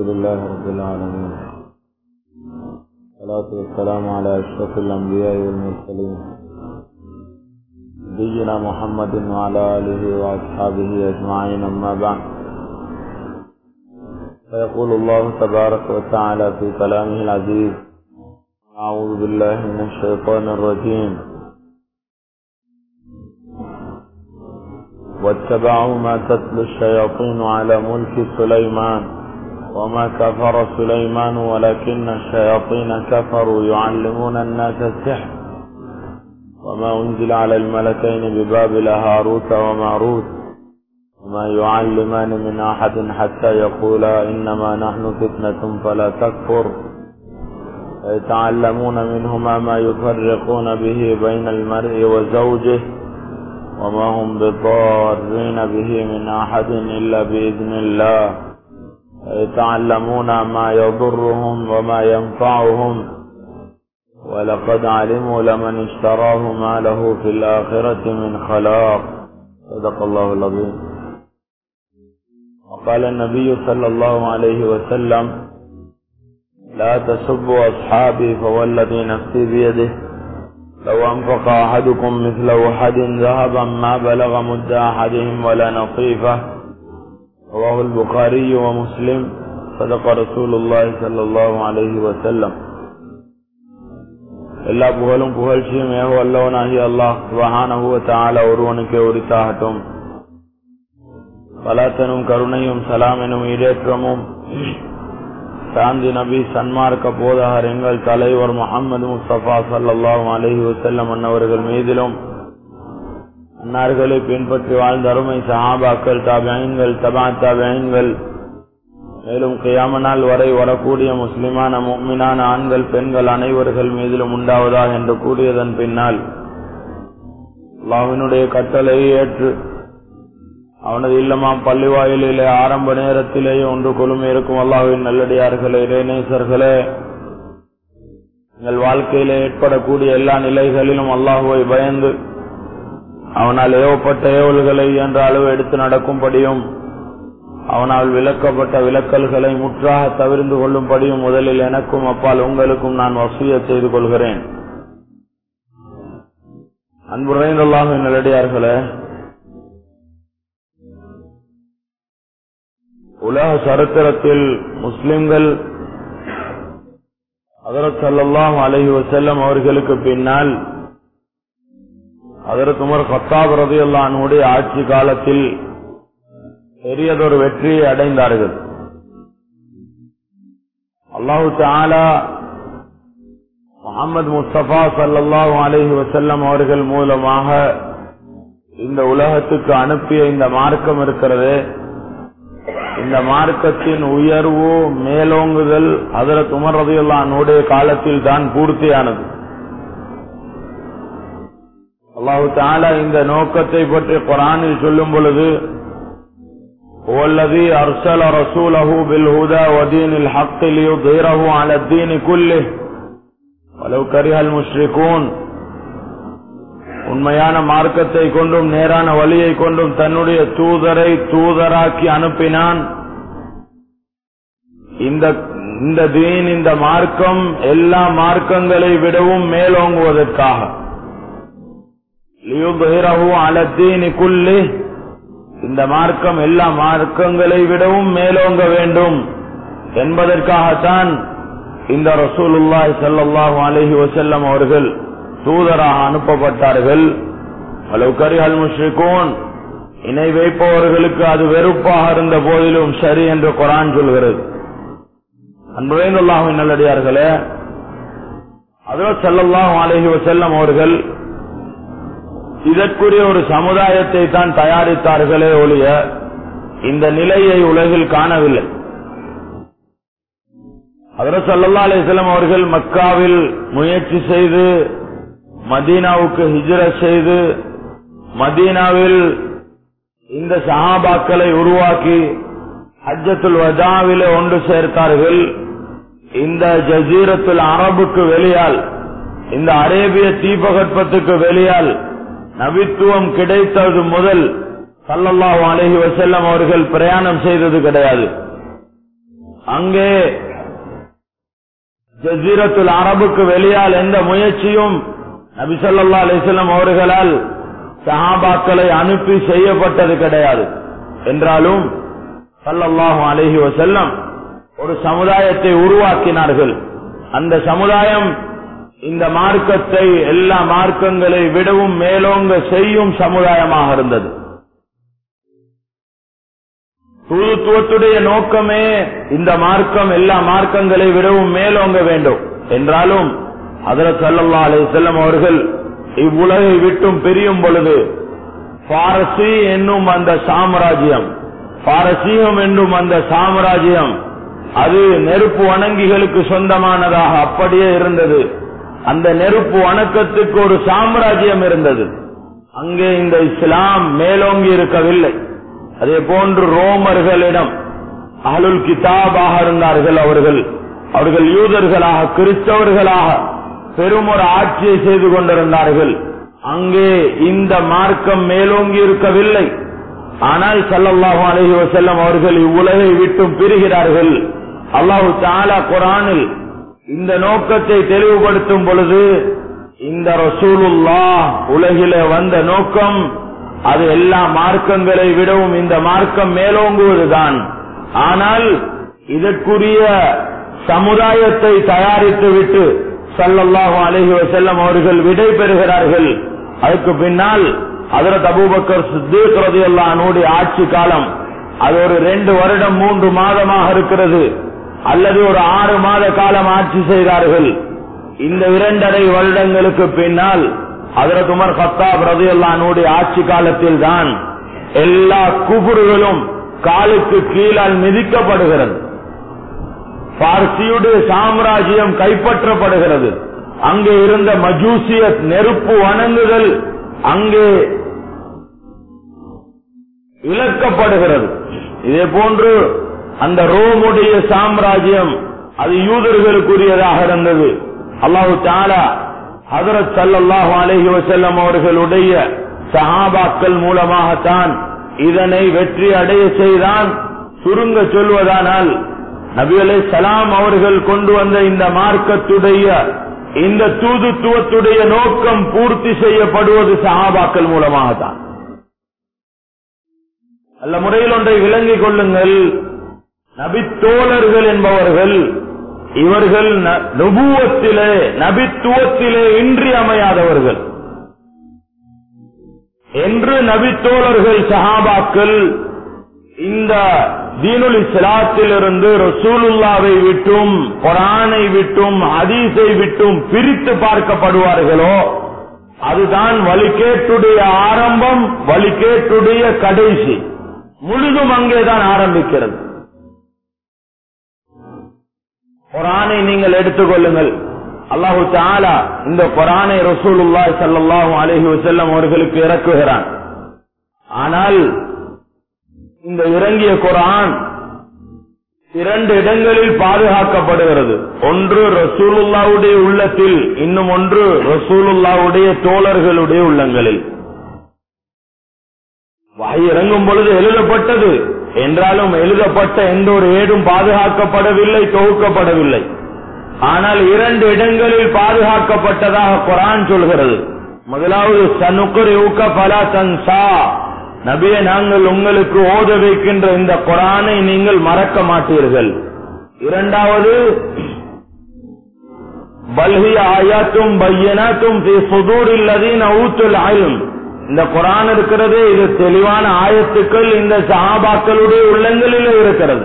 لله رب العالمين الصلاة والسلام على أشرف الأنبياء والمرسلين نبينا محمد وعلى آله وأصحابه أجمعين أما بعد فيقول الله تبارك وتعالى في كلامه العزيز أعوذ بالله من الشيطان الرجيم واتبعوا ما تتلو الشياطين على ملك سليمان وما كفر سليمان ولكن الشياطين كفروا يعلمون الناس السحر وما أنزل على الملكين ببابل هاروت وماروت وما يعلمان من أحد حتى يقولا إنما نحن فتنة فلا تكفر فيتعلمون منهما ما يفرقون به بين المرء وزوجه وما هم بضارين به من أحد إلا بإذن الله يتعلمون ما يضرهم وما ينفعهم ولقد علموا لمن اشتراه ما له في الآخرة من خلاق صدق الله العظيم وقال النبي صلى الله عليه وسلم لا تسبوا أصحابي فوالذي نفسي بيده لو أنفق أحدكم مثل أحد ذهبا ما بلغ مد أحدهم ولا نصيفه رواه البخاري ومسلم صدق رسول الله صلى الله عليه وسلم எல்லா புகழும் புகழ்ச்சியும் ஏக வல்லவனாகி அல்லாஹ் சுபஹானஹுவ தால ஒருவனுக்கு உரித்தாகட்டும் பலாத்தனும் கருணையும் சலாம் எனும் இடேற்றமும் சாந்தி நபி சன்மார்க்க போதகர் எங்கள் தலைவர் முகமது முஸ்தபா சல்லாஹூ அலஹி வசல்லம் அன்னவர்கள் மீதிலும் அன்னார்களை பின்பற்றி வாழ்ந்த அருமை சஹாபாக்கள் தாபியன்கள் தபா தாபியன்கள் மேலும் கியாமனால் வரை வரக்கூடிய முஸ்லிமான முக்மினான ஆண்கள் பெண்கள் அனைவர்கள் மீதிலும் உண்டாவதா என்று கூறியதன் பின்னால் அல்லாவினுடைய கட்டளையை ஏற்று அவனது இல்லமாம் பள்ளிவாயிலே ஆரம்ப நேரத்திலேயே ஒன்று கொழுமை இருக்கும் அல்லாவின் நல்லடியார்களே இறைநேசர்களே எங்கள் வாழ்க்கையிலே ஏற்படக்கூடிய எல்லா நிலைகளிலும் அல்லாஹுவை பயந்து அவனால் ஏவப்பட்ட ஏவல்களை என்ற அளவு எடுத்து நடக்கும்படியும் அவனால் விளக்கப்பட்ட விளக்கல்களை முற்றாக தவிர்ந்து கொள்ளும்படியும் முதலில் எனக்கும் அப்பால் உங்களுக்கும் நான் வசூய செய்து கொள்கிறேன் அன்புரைந்துள்ளாக நல்லடியார்களே உலக சரித்திரத்தில் முஸ்லிம்கள் அதரத் சல்லாஹ் அலஹி வசல்லம் அவர்களுக்கு பின்னால் அதற்கு உமர் கத்தாப் ரதியுல்லானுடைய ஆட்சி காலத்தில் பெரியதொரு வெற்றியை அடைந்தார்கள் அல்லாஹு தாலா முகமது முஸ்தபா சல்லாஹூ அலஹி வசல்லம் அவர்கள் மூலமாக இந்த உலகத்துக்கு அனுப்பிய இந்த மார்க்கம் இருக்கிறது இந்த மார்க்கத்தின் உயர்வு மேலோங்குதல் அதரத் உமர் ரதியுல்லானுடைய காலத்தில் தான் பூர்த்தியானது அல்லாஹு தாலா இந்த நோக்கத்தை பற்றி குரானில் சொல்லும் பொழுது والذي أرسل رسوله بالهدى ودين الحق ليظهره على الدين كله ولو كره المشركون உண்மையான மார்க்கத்தை கொண்டும் நேரான வழியை கொண்டும் தன்னுடைய தூதரை தூதராக்கி அனுப்பினான் இந்த இந்த தீன் இந்த மார்க்கம் எல்லா மார்க்கங்களை விடவும் மேலோங்குவதற்காக இந்த மார்க்கம் எல்லா மார்க்கங்களை விடவும் மேலோங்க வேண்டும் என்பதற்காகத்தான் இந்த ரசூலுல்லாய் சல்லாஹூ அலஹி வசல்லம் அவர்கள் தூதராக அனுப்பப்பட்டார்கள் அலவுக்கரிகள் முஷ்ரிகோன் இணை வைப்பவர்களுக்கு அது வெறுப்பாக இருந்த போதிலும் சரி என்று குரான் சொல்கிறது அன்புரைந்துள்ளாஹின் நல்லடியார்களே அதோ செல்லல்லாஹ் அலஹி வசல்லம் அவர்கள் இதற்குரிய ஒரு சமுதாயத்தை தான் தயாரித்தார்களே ஒழிய இந்த நிலையை உலகில் காணவில்லை அதர் சல்லா அலிஸ்லாம் அவர்கள் மக்காவில் முயற்சி செய்து மதீனாவுக்கு ஹிஜ்ர செய்து மதீனாவில் இந்த சஹாபாக்களை உருவாக்கி ஹஜ்ஜத்துல் வஜாவிலே ஒன்று சேர்த்தார்கள் இந்த ஜசீரத்துல் அரபுக்கு வெளியால் இந்த அரேபிய தீபகற்பத்துக்கு வெளியால் நபித்துவம் கிடைத்தது முதல் சல்லல்லாஹு அலஹி வசல்லம் அவர்கள் பிரயாணம் செய்தது கிடையாது அங்கே ஜசீரத்துல் அரபுக்கு வெளியால் எந்த முயற்சியும் நபிசல்லா அலிஸ்லாம் அவர்களால் சஹாபாக்களை அனுப்பி செய்யப்பட்டது கிடையாது என்றாலும் சல்லல்லாஹு அலஹி வசல்லம் ஒரு சமுதாயத்தை உருவாக்கினார்கள் அந்த சமுதாயம் இந்த மார்க்கத்தை எல்லா மார்க்கங்களை விடவும் மேலோங்க செய்யும் சமுதாயமாக இருந்தது தூதுத்துவத்துடைய நோக்கமே இந்த மார்க்கம் எல்லா மார்க்கங்களை விடவும் மேலோங்க வேண்டும் என்றாலும் அதில் சல்லல்லா அலி செல்லம் அவர்கள் இவ்வுலகை விட்டும் பிரியும் பொழுது பாரசி என்னும் அந்த சாம்ராஜ்யம் பாரசீகம் என்னும் அந்த சாம்ராஜ்யம் அது நெருப்பு வணங்கிகளுக்கு சொந்தமானதாக அப்படியே இருந்தது அந்த நெருப்பு வணக்கத்துக்கு ஒரு சாம்ராஜ்யம் இருந்தது அங்கே இந்த இஸ்லாம் மேலோங்கி இருக்கவில்லை அதே போன்று ரோமர்களிடம் அகலுல் கிதாபாக இருந்தார்கள் அவர்கள் அவர்கள் யூதர்களாக கிறிஸ்தவர்களாக பெரும் ஒரு ஆட்சியை செய்து கொண்டிருந்தார்கள் அங்கே இந்த மார்க்கம் மேலோங்கி இருக்கவில்லை ஆனால் சல்லல்லாஹு அலஹி வசல்லம் அவர்கள் இவ்வுலகை விட்டும் பிரிகிறார்கள் அல்லாஹு தாலா குரானில் இந்த நோக்கத்தை தெளிவுபடுத்தும் பொழுது இந்த ரசூலுல்லா உலகில வந்த நோக்கம் அது எல்லா மார்க்கங்களை விடவும் இந்த மார்க்கம் மேலோங்குவதுதான் ஆனால் இதற்குரிய சமுதாயத்தை தயாரித்து விட்டு சல்லல்லாஹு அலஹி வசல்லம் அவர்கள் விடை பெறுகிறார்கள் அதுக்கு பின்னால் அதரத் அபூபக்கர் சித்தீக் ரதியல்லானுடைய ஆட்சி காலம் அது ஒரு ரெண்டு வருடம் மூன்று மாதமாக இருக்கிறது அல்லது ஒரு ஆறு மாத காலம் ஆட்சி செய்தார்கள் இந்த இரண்டரை வருடங்களுக்கு பின்னால் அதரத் உமர் ஹத்தாப் ரதியல்லானுடைய ஆட்சி காலத்தில் தான் எல்லா குபுறுகளும் காலுக்கு கீழால் மிதிக்கப்படுகிறது பார்சியுடைய சாம்ராஜ்யம் கைப்பற்றப்படுகிறது அங்கே இருந்த மஜூசிய நெருப்பு வணங்குதல் அங்கே இழக்கப்படுகிறது இதே போன்று அந்த ரோமுடைய சாம்ராஜ்யம் அது யூதர்களுக்குரியதாக இருந்தது அல்லாஹு தாலா ஹதரத் சல்லாஹூ அலஹி வசல்லம் அவர்களுடைய சஹாபாக்கள் மூலமாகத்தான் இதனை வெற்றி அடைய செய்தான் சுருங்க சொல்வதானால் நபி அலை சலாம் அவர்கள் கொண்டு வந்த இந்த மார்க்கத்துடைய இந்த தூதுத்துவத்துடைய நோக்கம் பூர்த்தி செய்யப்படுவது சஹாபாக்கள் மூலமாகத்தான் நல்ல முறையில் ஒன்றை விளங்கிக் கொள்ளுங்கள் நபித்தோழர்கள் என்பவர்கள் இவர்கள் நுபுவத்திலே நபித்துவத்திலே இன்றி அமையாதவர்கள் என்று நபித்தோழர்கள் சஹாபாக்கள் இந்த தீனுல் இஸ்லாத்திலிருந்து ரசூலுல்லாவை விட்டும் குரானை விட்டும் ஹதீஸை விட்டும் பிரித்து பார்க்கப்படுவார்களோ அதுதான் வழிகேட்டுடைய ஆரம்பம் வழிகேட்டுடைய கடைசி முழுதும் அங்கேதான் ஆரம்பிக்கிறது குரானை நீங்கள் எடுத்துக்கொள்ளுங்கள் அல்லாஹு தாலா இந்த குரானை ரசூலுல்லா சல்லாஹூ அலஹி வசல்லம் அவர்களுக்கு இறக்குகிறான் ஆனால் இந்த இறங்கிய குரான் இரண்டு இடங்களில் பாதுகாக்கப்படுகிறது ஒன்று ரசூலுல்லாவுடைய உள்ளத்தில் இன்னும் ஒன்று ரசூலுல்லாவுடைய தோழர்களுடைய உள்ளங்களில் வாய் இறங்கும் பொழுது எழுதப்பட்டது என்றாலும் எழுதப்பட்ட எந்த ஒரு ஏடும் பாதுகாக்கப்படவில்லை தொகுக்கப்படவில்லை ஆனால் இரண்டு இடங்களில் பாதுகாக்கப்பட்டதாக குரான் சொல்கிறது முதலாவது சனுக்குரி ஊக்க பல தன்சா நபியை நாங்கள் உங்களுக்கு ஓத வைக்கின்ற இந்த குரானை நீங்கள் மறக்க மாட்டீர்கள் இரண்டாவது பல்ஹி ஆயாத்தும் பையனாத்தும் சுதூரில்லதீன் ஊத்துல் ஆயும் இந்த குரான் இருக்கிறது இது தெளிவான ஆயத்துக்கள் இந்த சஹாபாக்களுடைய உள்ளங்களில் இருக்கிறது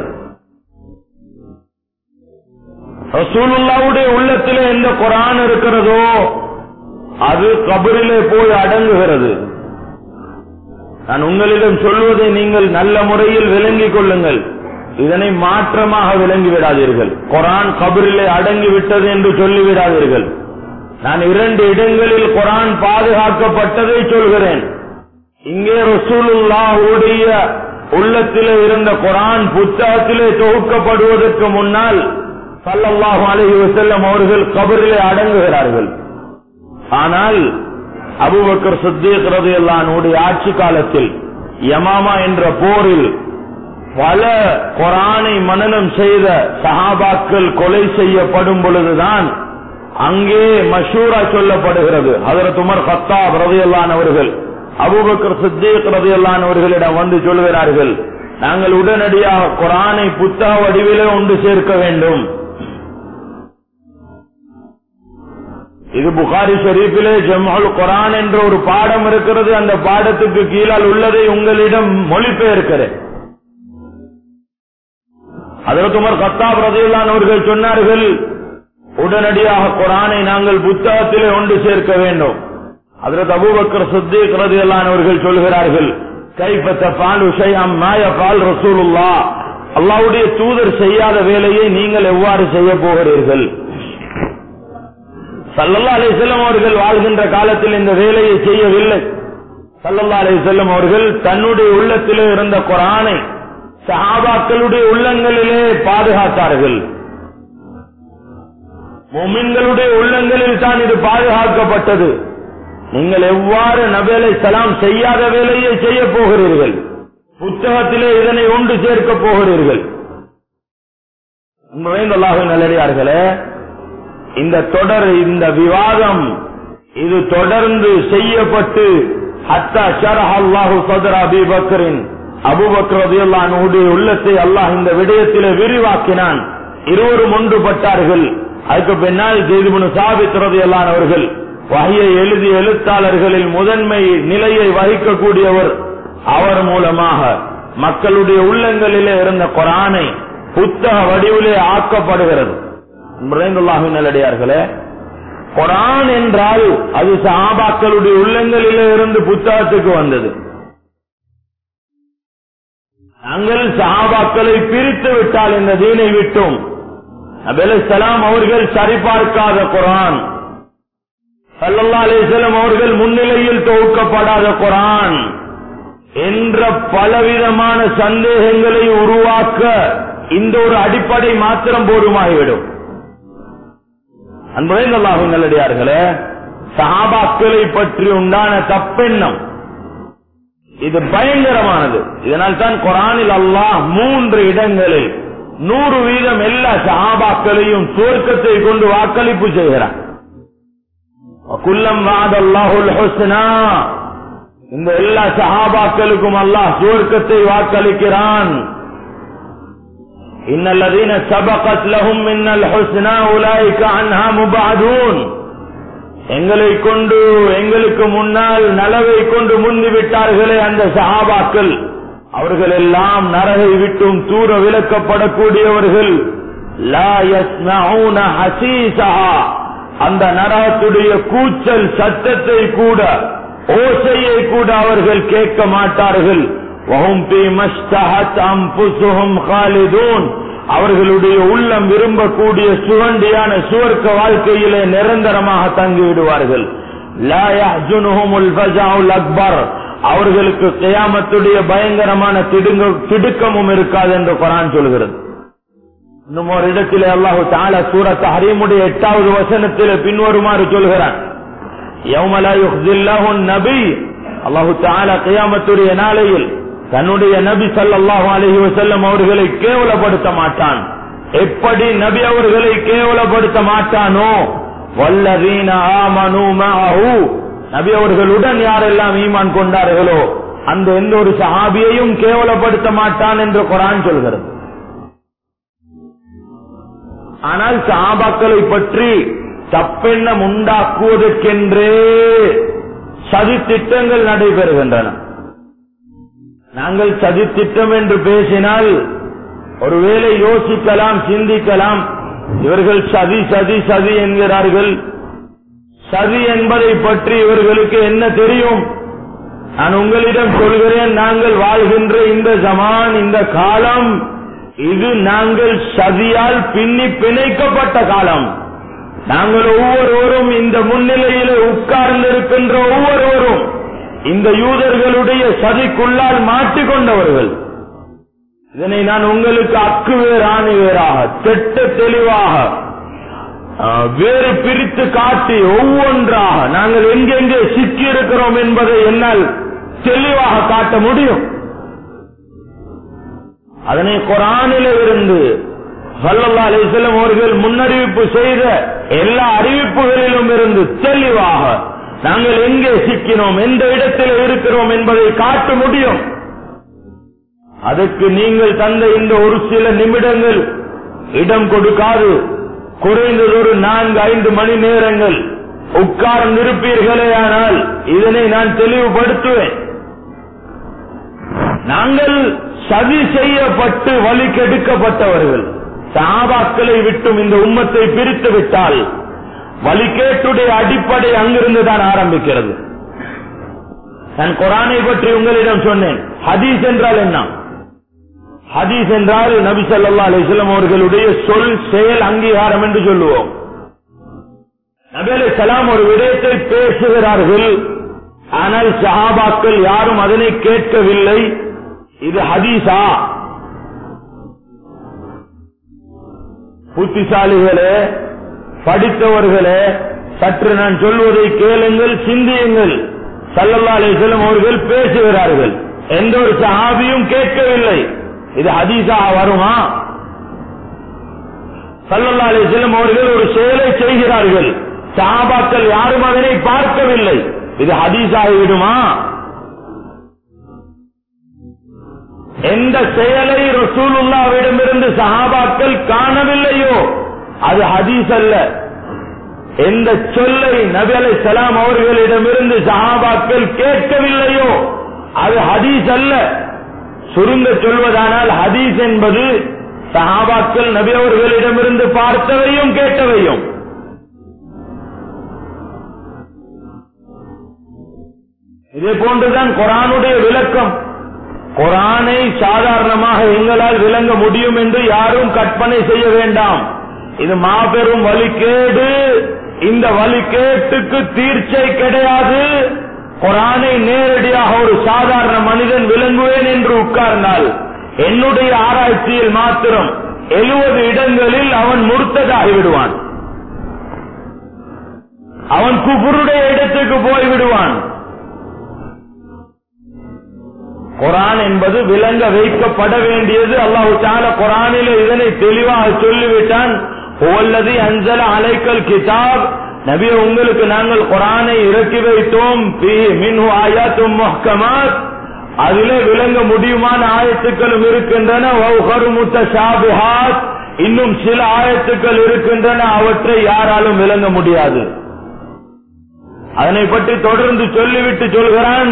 ரசூலுல்லாவுடைய உள்ளத்திலே எந்த குரான் இருக்கிறதோ அது கபரிலே போய் அடங்குகிறது நான் உங்களிடம் சொல்வதை நீங்கள் நல்ல முறையில் விளங்கிக் கொள்ளுங்கள் இதனை மாற்றமாக விளங்கி விடாதீர்கள் குரான் கபரிலே அடங்கி விட்டது என்று சொல்லிவிடாதீர்கள் நான் இரண்டு இடங்களில் குரான் பாதுகாக்கப்பட்டதை சொல்கிறேன் இங்கே ரசூலுல்லாஹுடைய உள்ளத்திலே இருந்த குரான் புத்தகத்திலே தொகுக்கப்படுவதற்கு முன்னால் சல்லல்லாஹு அலஹி வசல்லம் அவர்கள் கபரிலே அடங்குகிறார்கள் ஆனால் அபுபக்கர் சித்தீக் ரதியல்லானுடைய ஆட்சி காலத்தில் யமாமா என்ற போரில் பல குரானை மனனம் செய்த சஹாபாக்கள் கொலை செய்யப்படும் பொழுதுதான் அங்கே மஷூரா சொல்லப்படுகிறது ஹதரத் உமர் கத்தாப் ரதியல்லான் அவர்கள் அபூபக்கர் சித்தீக் ரதியல்லான் அவர்களிடம் வந்து சொல்கிறார்கள் நாங்கள் உடனடியாக குரானை புத்தக வடிவிலே ஒன்று சேர்க்க வேண்டும் இது புகாரி ஷரீஃபிலே ஜம்ஹுல் குரான் என்ற ஒரு பாடம் இருக்கிறது அந்த பாடத்துக்கு கீழால் உள்ளதை உங்களிடம் மொழிபெயர்க்கிறேன் அதற்கு உமர் கத்தாப் ரதியுல்லான் அவர்கள் சொன்னார்கள் உடனடியாக குரானை நாங்கள் புத்தகத்திலே ஒன்று சேர்க்க வேண்டும் அதற்கு அபூபக்கர் சித்திக் ரதியுல்லான் அவர்கள் சொல்கிறார்கள் கைப்பற்ற பால் விஷயம் மாய பால் ரசூலுல்லா அல்லாவுடைய தூதர் செய்யாத வேலையை நீங்கள் எவ்வாறு செய்ய போகிறீர்கள் சல்லல்லா அலை செல்லம் அவர்கள் வாழ்கின்ற காலத்தில் இந்த வேலையை செய்யவில்லை சல்லல்லா அலை செல்லம் அவர்கள் தன்னுடைய உள்ளத்திலே இருந்த குரானை சஹாபாக்களுடைய உள்ளங்களிலே பாதுகாத்தார்கள் முமின்களுடைய உள்ளங்களில் தான் இது பாதுகாக்கப்பட்டது நீங்கள் எவ்வாறு நபேலை சலாம் செய்யாத வேலையை செய்ய போகிறீர்கள் புத்தகத்திலே இதனை ஒன்று சேர்க்க போகிறீர்கள் நுழைந்தல்லாக நல்லடியார்களே இந்த தொடர் இந்த விவாதம் இது தொடர்ந்து செய்யப்பட்டு ஹத்தா ஷரஹ் அல்லாஹு சதர் அபி பக்கரின் அபுபக்ரதியுடைய உள்ளத்தை அல்லாஹ் இந்த விடயத்திலே விரிவாக்கினான் இருவரும் ஒன்றுபட்டார்கள் அதுக்கு பின்னால் ஜெய்துபுனு சாபித் ரதியல்லான் அவர்கள் வகையை எழுதிய எழுத்தாளர்களில் முதன்மை நிலையை வகிக்கக்கூடியவர் அவர் மூலமாக மக்களுடைய உள்ளங்களிலே இருந்த குரானை புத்தக வடிவிலே ஆக்கப்படுகிறது நல்லடியார்களே குரான் என்றால் அது சஹாபாக்களுடைய உள்ளங்களிலே இருந்து புத்தகத்துக்கு வந்தது நாங்கள் சஹாபாக்களை பிரித்து விட்டால் இந்த தீனை விட்டோம் அபெலாம் அவர்கள் சரிபார்க்காத குரான் சல்லல்லா அலிசலம் அவர்கள் முன்னிலையில் தொகுக்கப்படாத குரான் என்ற பலவிதமான சந்தேகங்களை உருவாக்க இந்த ஒரு அடிப்படை மாத்திரம் போதுமாகிவிடும் அன்புடையல்லாஹு நல்லடியார்களே சஹாபாக்களை பற்றி உண்டான தப்பெண்ணம் இது பயங்கரமானது இதனால் தான் குரானில் அல்லாஹ் மூன்று இடங்களில் நூறு வீதம் எல்லா சஹாபாக்களையும் சுவர்க்கத்தை கொண்டு வாக்களிப்பு செய்கிறான் குல்லம் வாதல்லாஹுல் ஹுஸ்னா இந்த எல்லா சஹாபாக்களுக்கும் அல்லாஹ் சுவர்க்கத்தை வாக்களிக்கிறான் إن الذين سبقت لهم من الحسنى أولئك عنها مبعدون எங்களை கொண்டு எங்களுக்கு முன்னால் நலவை கொண்டு முந்தி விட்டார்களே அந்த சஹாபாக்கள் அவர்கள் எல்லாம் நரகை விட்டும் தூர விலக்கப்படக்கூடியவர்கள் லா யஸ்மஊன ஹசீஸஹா அந்த நரகத்துடைய கூச்சல் சத்தத்தை கூட ஓசையை கூட அவர்கள் கேட்க மாட்டார்கள் அவர்களுடைய உள்ளம் விரும்பக்கூடிய சுகண்டியான சுவர்க்க வாழ்க்கையிலே நிரந்தரமாக தங்கி விடுவார்கள் அக்பர் அவர்களுக்கு கியாமத்துடைய பயங்கரமான திடுக்கமும் இருக்காது என்று குரான் சொல்கிறது இன்னும் ஒரு இடத்திலே அல்லாஹு தால சூரத் ஹரீமுடைய எட்டாவது வசனத்திலே பின்வருமாறு சொல்கிறான் நபி அல்லாஹு தால கியாமத்துடைய நாளையில் தன்னுடைய நபி சல்லாஹூ அலஹி வசல்லம் அவர்களை கேவலப்படுத்த மாட்டான் எப்படி நபி அவர்களை கேவலப்படுத்த மாட்டானோ வல்லதீன ஆமனு மஅஹு நபி அவர்களுடன் யாரெல்லாம் ஈமான் கொண்டார்களோ அந்த எந்த ஒரு சஹாபியையும் கேவலப்படுத்த மாட்டான் என்று குரான் சொல்கிறது ஆனால் சஹாபாக்களை பற்றி தப்பெண்ணம் உண்டாக்குவதற்கென்றே சதி திட்டங்கள் நடைபெறுகின்றன நாங்கள் சதி திட்டம் என்று பேசினால் ஒருவேளை யோசிக்கலாம் சிந்திக்கலாம் இவர்கள் சதி சதி சதி என்கிறார்கள் சதி என்பதை பற்றி இவர்களுக்கு என்ன தெரியும் நான் உங்களிடம் சொல்கிறேன் நாங்கள் வாழ்கின்ற இந்த ஜமான் இந்த காலம் இது நாங்கள் சதியால் பின்னி பிணைக்கப்பட்ட காலம் நாங்கள் ஒவ்வொருவரும் இந்த முன்னிலையில் உட்கார்ந்திருக்கின்ற ஒவ்வொருவரும் இந்த யூதர்களுடைய சதிக்குள்ளால் மாட்டிக்கொண்டவர்கள் இதனை நான் உங்களுக்கு அக்கு வேறு ஆணி வேறாக திட்ட தெளிவாக வேறு பிரித்து காட்டி ஒவ்வொன்றாக நாங்கள் எங்கெங்கே சிக்கி இருக்கிறோம் என்பதை என்னால் தெளிவாக காட்ட முடியும் அதனை குரானில இருந்து சல்லல்லா அலிஸ்லம் அவர்கள் முன்னறிவிப்பு செய்த எல்லா அறிவிப்புகளிலும் இருந்து தெளிவாக நாங்கள் எங்கே சிக்கினோம் எந்த இடத்தில் இருக்கிறோம் என்பதை காட்ட முடியும் அதற்கு நீங்கள் தந்த இந்த ஒரு சில நிமிடங்கள் இடம் கொடுக்காது குறைந்தது ஒரு நான்கு ஐந்து மணி நேரங்கள் உட்கார்ந்து இருப்பீர்களே ஆனால் இதனை நான் தெளிவுபடுத்துவேன் நாங்கள் சதி செய்யப்பட்டு வழி கெடுக்கப்பட்டவர்கள் சாபாக்களை விட்டும் இந்த உம்மத்தை பிரித்து விட்டால் வழிகேட்டுடைய அடிப்படை அங்கிருந்து தான் ஆரம்பிக்கிறது நான் குரானை பற்றி உங்களிடம் சொன்னேன் ஹதீஸ் என்றால் என்ன ஹதீஸ் என்றால் நபி சல்லா அலிஸ்லாம் அவர்களுடைய சொல் செயல் அங்கீகாரம் என்று சொல்லுவோம் நபி அலி சலாம் ஒரு விடயத்தை பேசுகிறார்கள் ஆனால் சஹாபாக்கள் யாரும் அதனை கேட்கவில்லை இது ஹதீஸா புத்திசாலிகளே படித்தவர்களே சற்று நான் சொல்வதை கேளுங்கள் சிந்தியுங்கள் சல்லல்லா அலிஸ்லம் அவர்கள் பேசுகிறார்கள் எந்த ஒரு சஹாபியும் கேட்கவில்லை இது ஹதீஸா வருமா சல்லல்லா அலிஸ்லம் அவர்கள் ஒரு செயலை செய்கிறார்கள் சஹாபாக்கள் யாரும் அதனை பார்க்கவில்லை இது ஹதீஸாகிவிடுமா எந்த செயலை ரசூலுல்லாவிடமிருந்து சஹாபாக்கள் காணவில்லையோ அது ஹதீஸ் அல்ல எந்த சொல்லை நபி அலை சலாம் அவர்களிடமிருந்து சஹாபாக்கள் கேட்கவில்லையோ அது ஹதீஸ் அல்ல சுருங்க சொல்வதானால் ஹதீஸ் என்பது சஹாபாக்கள் நபி அவர்களிடமிருந்து பார்த்தவையும் கேட்டவையும் இதே போன்றுதான் குரானுடைய விளக்கம் குரானை சாதாரணமாக எங்களால் விளங்க முடியும் என்று யாரும் கற்பனை செய்ய வேண்டாம் இது மாபெரும் வழிகேடு இந்த வழிகேட்டுக்கு தீர்ச்சை கிடையாது குரானை நேரடியாக ஒரு சாதாரண மனிதன் விளங்குவேன் என்று உட்கார்ந்தால் என்னுடைய ஆராய்ச்சியில் மாத்திரம் எழுபது இடங்களில் அவன் முர்த்ததாகி விடுவான் அவன் குபுருடைய இடத்துக்கு போய் விடுவான் குரான் என்பது விளங்க வைக்கப்பட வேண்டியது அல்லாஹு தால குரானில இதனை தெளிவாக சொல்லிவிட்டான் ஓல்லது அஞ்சல அலைக்கல் கிதாப் நபிய உங்களுக்கு நாங்கள் குரானை இறக்கி வைத்தோம் மின்ஹு ஆயாத்தும் முஹ்கமாத் அதிலே விளங்க முடியுமான ஆயத்துக்களும் இருக்கின்றன இன்னும் சில ஆயத்துக்கள் இருக்கின்றன அவற்றை யாராலும் விளங்க முடியாது அதனை பற்றி தொடர்ந்து சொல்லிவிட்டு சொல்கிறான்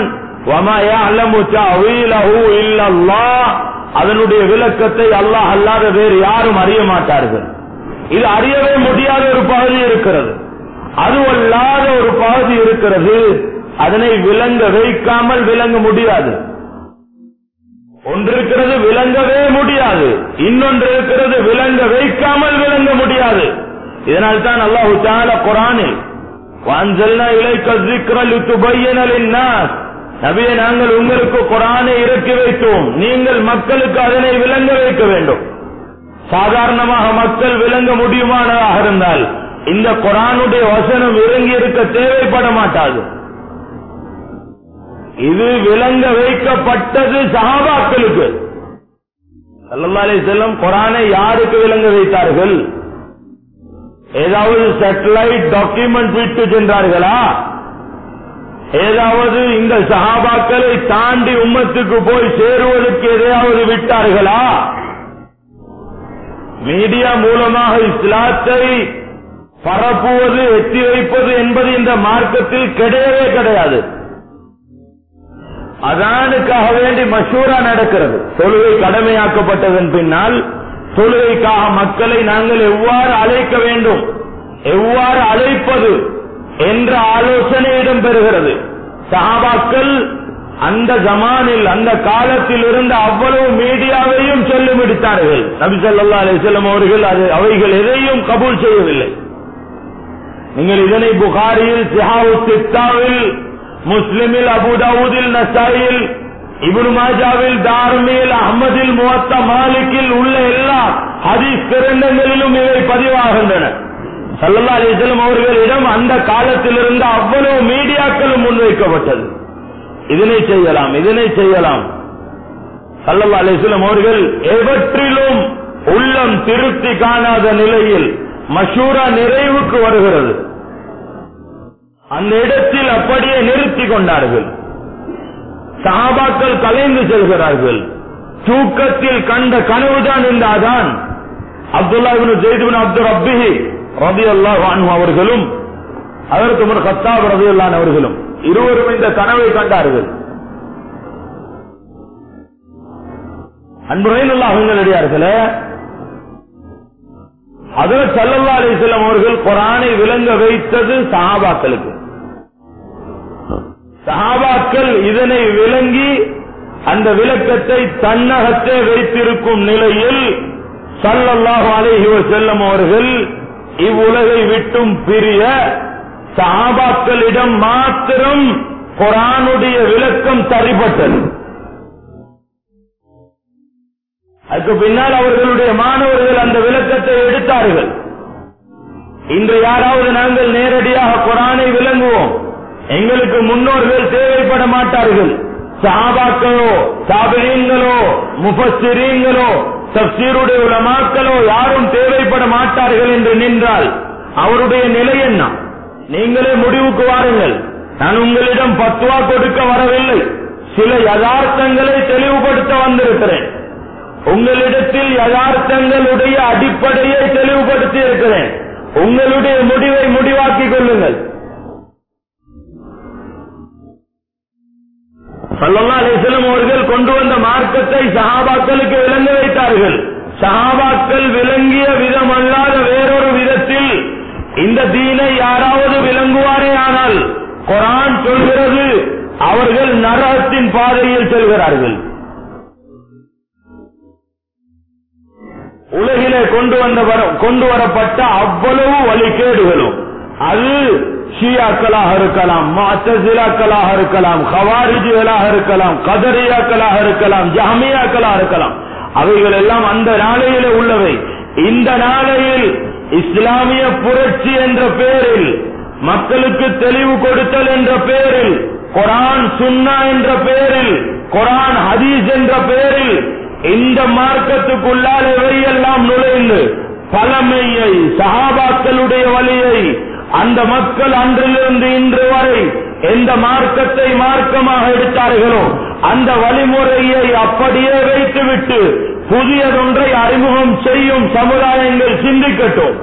அதனுடைய விளக்கத்தை அல்லாஹ் அல்லாத வேறு யாரும் அறிய மாட்டார்கள் இது அறியவே முடியாத ஒரு பகுதி இருக்கிறது அது அல்லாத ஒரு பகுதி இருக்கிறது அதனை விளங்க வைக்காமல் விளங்க முடியாது ஒன்று இருக்கிறது விளங்கவே முடியாது இன்னொன்று இருக்கிறது விளங்க வைக்காமல் விளங்க முடியாது இதனால் தான் அல்லாஹு தால குரானில் வாஞ்சல்னா இலைக்க சிக்ரல் துபையனலின் நபியை நாங்கள் உங்களுக்கு குரானை இறக்கி வைத்தோம் நீங்கள் மக்களுக்கு அதனை விளங்க வைக்க வேண்டும் சாதாரணமாக மக்கள் விளங்க முடியுமானதாக இருந்தால் இந்த குரானுடைய வசனம் இறங்கி இருக்க தேவைப்பட மாட்டாது இது விளங்க வைக்கப்பட்டது சஹாபாக்களுக்கு சல்லல்லாலே செல்லம் குரானை யாருக்கு விளங்க வைத்தார்கள் ஏதாவது சேட்டலைட் டாக்குமெண்ட் விட்டு சென்றார்களா ஏதாவது இந்த சகாபாக்களை தாண்டி உம்மத்துக்கு போய் சேருவதற்கு எதையாவது விட்டார்களா மீடியா மூலமாக இஸ்லாத்தை பரப்புவது எத்தி வைப்பது என்பது இந்த மார்க்கத்தில் கிடையவே கிடையாது அதானுக்காக வேண்டி மஷூரா நடக்கிறது தொழுகை கடமையாக்கப்பட்டதன் பின்னால் தொழுகைக்காக மக்களை நாங்கள் எவ்வாறு அழைக்க வேண்டும் எவ்வாறு அழைப்பது என்ற ஆலோசனை இடம்பெறுகிறது சஹாபாக்கள் அந்த ஜமானில் அந்த காலத்தில் இருந்த அவ்வளவு மீடியாவையும் சொல்லி முடித்தார்கள் நபி சொல்லா அலிசல்லம் அவர்கள் அது அவைகள் எதையும் கபூல் செய்யவில்லை நீங்கள் இதனை புகாரியில் சிஹாவு சித்தாவில் முஸ்லிமில் அபுதாவுதில் நசாயில் இபுன் மாஜாவில் தார்மியில் அஹமதில் முவத்த மாலிக்கில் உள்ள எல்லா ஹதீஸ் கிரந்தங்களிலும் இவை பதிவாகின்றன சல்லல்லா அலிஸ்லம் அவர்களிடம் அந்த காலத்தில் இருந்த அவ்வளவு மீடியாக்களும் முன்வைக்கப்பட்டது இதனை செய்யலாம் இதனை செய்யலாம் சல்லல்லா அலிஸ்லம் அவர்கள் எவற்றிலும் உள்ளம் திருப்தி காணாத நிலையில் மஷூரா நிறைவுக்கு வருகிறது அந்த இடத்தில் அப்படியே நிறுத்தி கொண்டார்கள் சஹாபாக்கள் கலைந்து செல்கிறார்கள் தூக்கத்தில் கண்ட கனவுதான் இந்த அதான் அப்துல்லா ஜெய்துபின் அப்துல் ரப்பிஹி ரபி அல்லாஹ் அவர்களும் அதற்கு முன் கத்தாப் ரபி அல்லான் அவர்களும் இருவரும் இந்த கனவை கண்டார்கள் அன்புரையினுள்ளார்களே அதில் சல்லல்லா அலிஸ்லாம் அவர்கள் குரானை விளங்க வைத்தது சஹாபாக்களுக்கு சஹாபாக்கள் இதனை விளங்கி அந்த விளக்கத்தை தன்னகத்தே வைத்திருக்கும் நிலையில் சல்லல்லாஹு அலைஹி செல்லம் அவர்கள் இவ்வுலகை விட்டும் பிரிய சஹாபாக்களிடம் மாத்திரம் குரானுடைய விளக்கம் தரிப்பட்டது அதுக்கு பின்னால் அவர்களுடைய மாணவர்கள் அந்த விளக்கத்தை எடுத்தார்கள் இன்று யாராவது நாங்கள் நேரடியாக குரானை விளங்குவோம் எங்களுக்கு முன்னோர்கள் தேவைப்பட மாட்டார்கள் சாபாக்களோ சாபிரியங்களோ முபஸ்திரீங்களோ தப்சீருடைய உலமாக்களோ யாரும் தேவைப்பட மாட்டார்கள் என்று நின்றால் அவருடைய நிலை என்ன நீங்களே முடிவுக்கு வாருங்கள் நான் உங்களிடம் பத்துவா கொடுக்க வரவில்லை சில யதார்த்தங்களை தெளிவுபடுத்த வந்திருக்கிறேன் உங்களிடத்தில் யதார்த்தங்களுடைய அடிப்படையை தெளிவுபடுத்தி இருக்கிறேன் உங்களுடைய முடிவை முடிவாக்கிக் கொள்ளுங்கள் சல்லல்லா அலிஸ்லம் அவர்கள் கொண்டு வந்த மார்க்கத்தை சஹாபாக்களுக்கு விளங்க வைத்தார்கள் சஹாபாக்கள் விளங்கிய விதம் அல்லாத வேறொரு விதத்தில் இந்த தீனை யாராவது விளங்குவாரே ஆனால் குரான் சொல்கிறது அவர்கள் நரகத்தின் பாதையில் செல்கிறார்கள் உலகிலே கொண்டு வந்த கொண்டு வரப்பட்ட அவ்வளவு வழிகேடுகளும் அது ஷியாக்களாக இருக்கலாம் மாத்தசிலாக்களாக இருக்கலாம் ஹவாரிஜிகளாக இருக்கலாம் கதரியாக்களாக இருக்கலாம் ஜஹமியாக்களாக இருக்கலாம் அவைகள் எல்லாம் அந்த நாளையில உள்ளவை இந்த நாளையில் இஸ்லாமிய புரட்சி என்ற பெயரில் மக்களுக்கு தெளிவு கொடுத்தல் என்ற பெயரில் குரான் சுன்னா என்ற பெயரில் குரான் ஹதீஸ் என்ற பெயரில் இந்த மார்க்கத்துக்குள்ளால் எவையெல்லாம் நுழைந்து பழமையை சஹாபாக்களுடைய வழியை அந்த மக்கள் அன்றிலிருந்து இன்று வரை எந்த மார்க்கத்தை மார்க்கமாக எடுத்தார்களோ அந்த வழிமுறையை அப்படியே வைத்துவிட்டு புதியதொன்றை அறிமுகம் செய்யும் சமுதாயங்கள் சிந்திக்கட்டும்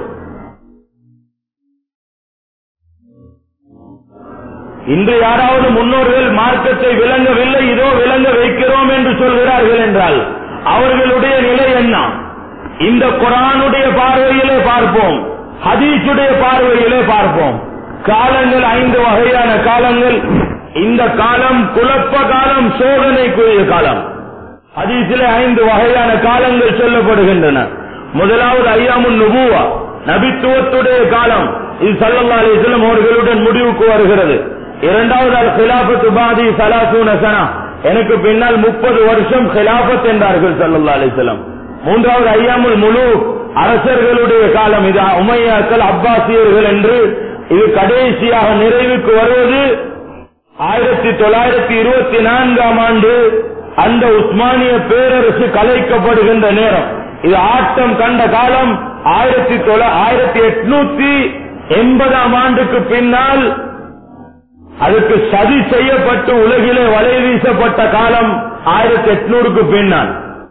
இன்று யாராவது முன்னோர்கள் மார்க்கத்தை விளங்கவில்லை இதோ விளங்க வைக்கிறோம் என்று சொல்கிறார்கள் என்றால் அவர்களுடைய நிலை என்ன இந்த குரானுடைய பார்வையிலே பார்ப்போம் ஹதீஸுடைய பார்வையிலே பார்ப்போம் காலங்கள் ஐந்து வகையான காலங்கள் இந்த காலம் குழப்ப காலம் சோதனைக்குரிய காலம் ஹதீஸிலே ஐந்து வகையான காலங்கள் சொல்லப்படுகின்றன முதலாவது ஐயாமுன் நுபுவா நபித்துவத்துடைய காலம் இது சல்லல்லா அலிஸ்லம் அவர்களுடன் முடிவுக்கு வருகிறது இரண்டாவது அல் கிலாபத் பாதி சலாசூன சனா எனக்கு பின்னால் முப்பது வருஷம் கிலாபத் என்றார்கள் சல்லல்லா அலிஸ்லம் மூன்றாவது ஐயாமுல் முழு அரசர்களுடைய காலம் இது உமையாக்கள் அப்பாசியர்கள் என்று இது கடைசியாக நிறைவுக்கு வருவது ஆயிரத்தி தொள்ளாயிரத்தி இருபத்தி நான்காம் ஆண்டு அந்த உஸ்மானிய பேரரசு கலைக்கப்படுகின்ற நேரம் இது ஆட்டம் கண்ட காலம் ஆயிரத்தி ஆயிரத்தி எட்நூத்தி எண்பதாம் ஆண்டுக்கு பின்னால் அதுக்கு சதி செய்யப்பட்டு உலகிலே வலை வீசப்பட்ட காலம் ஆயிரத்தி எட்நூறுக்கு பின்னால்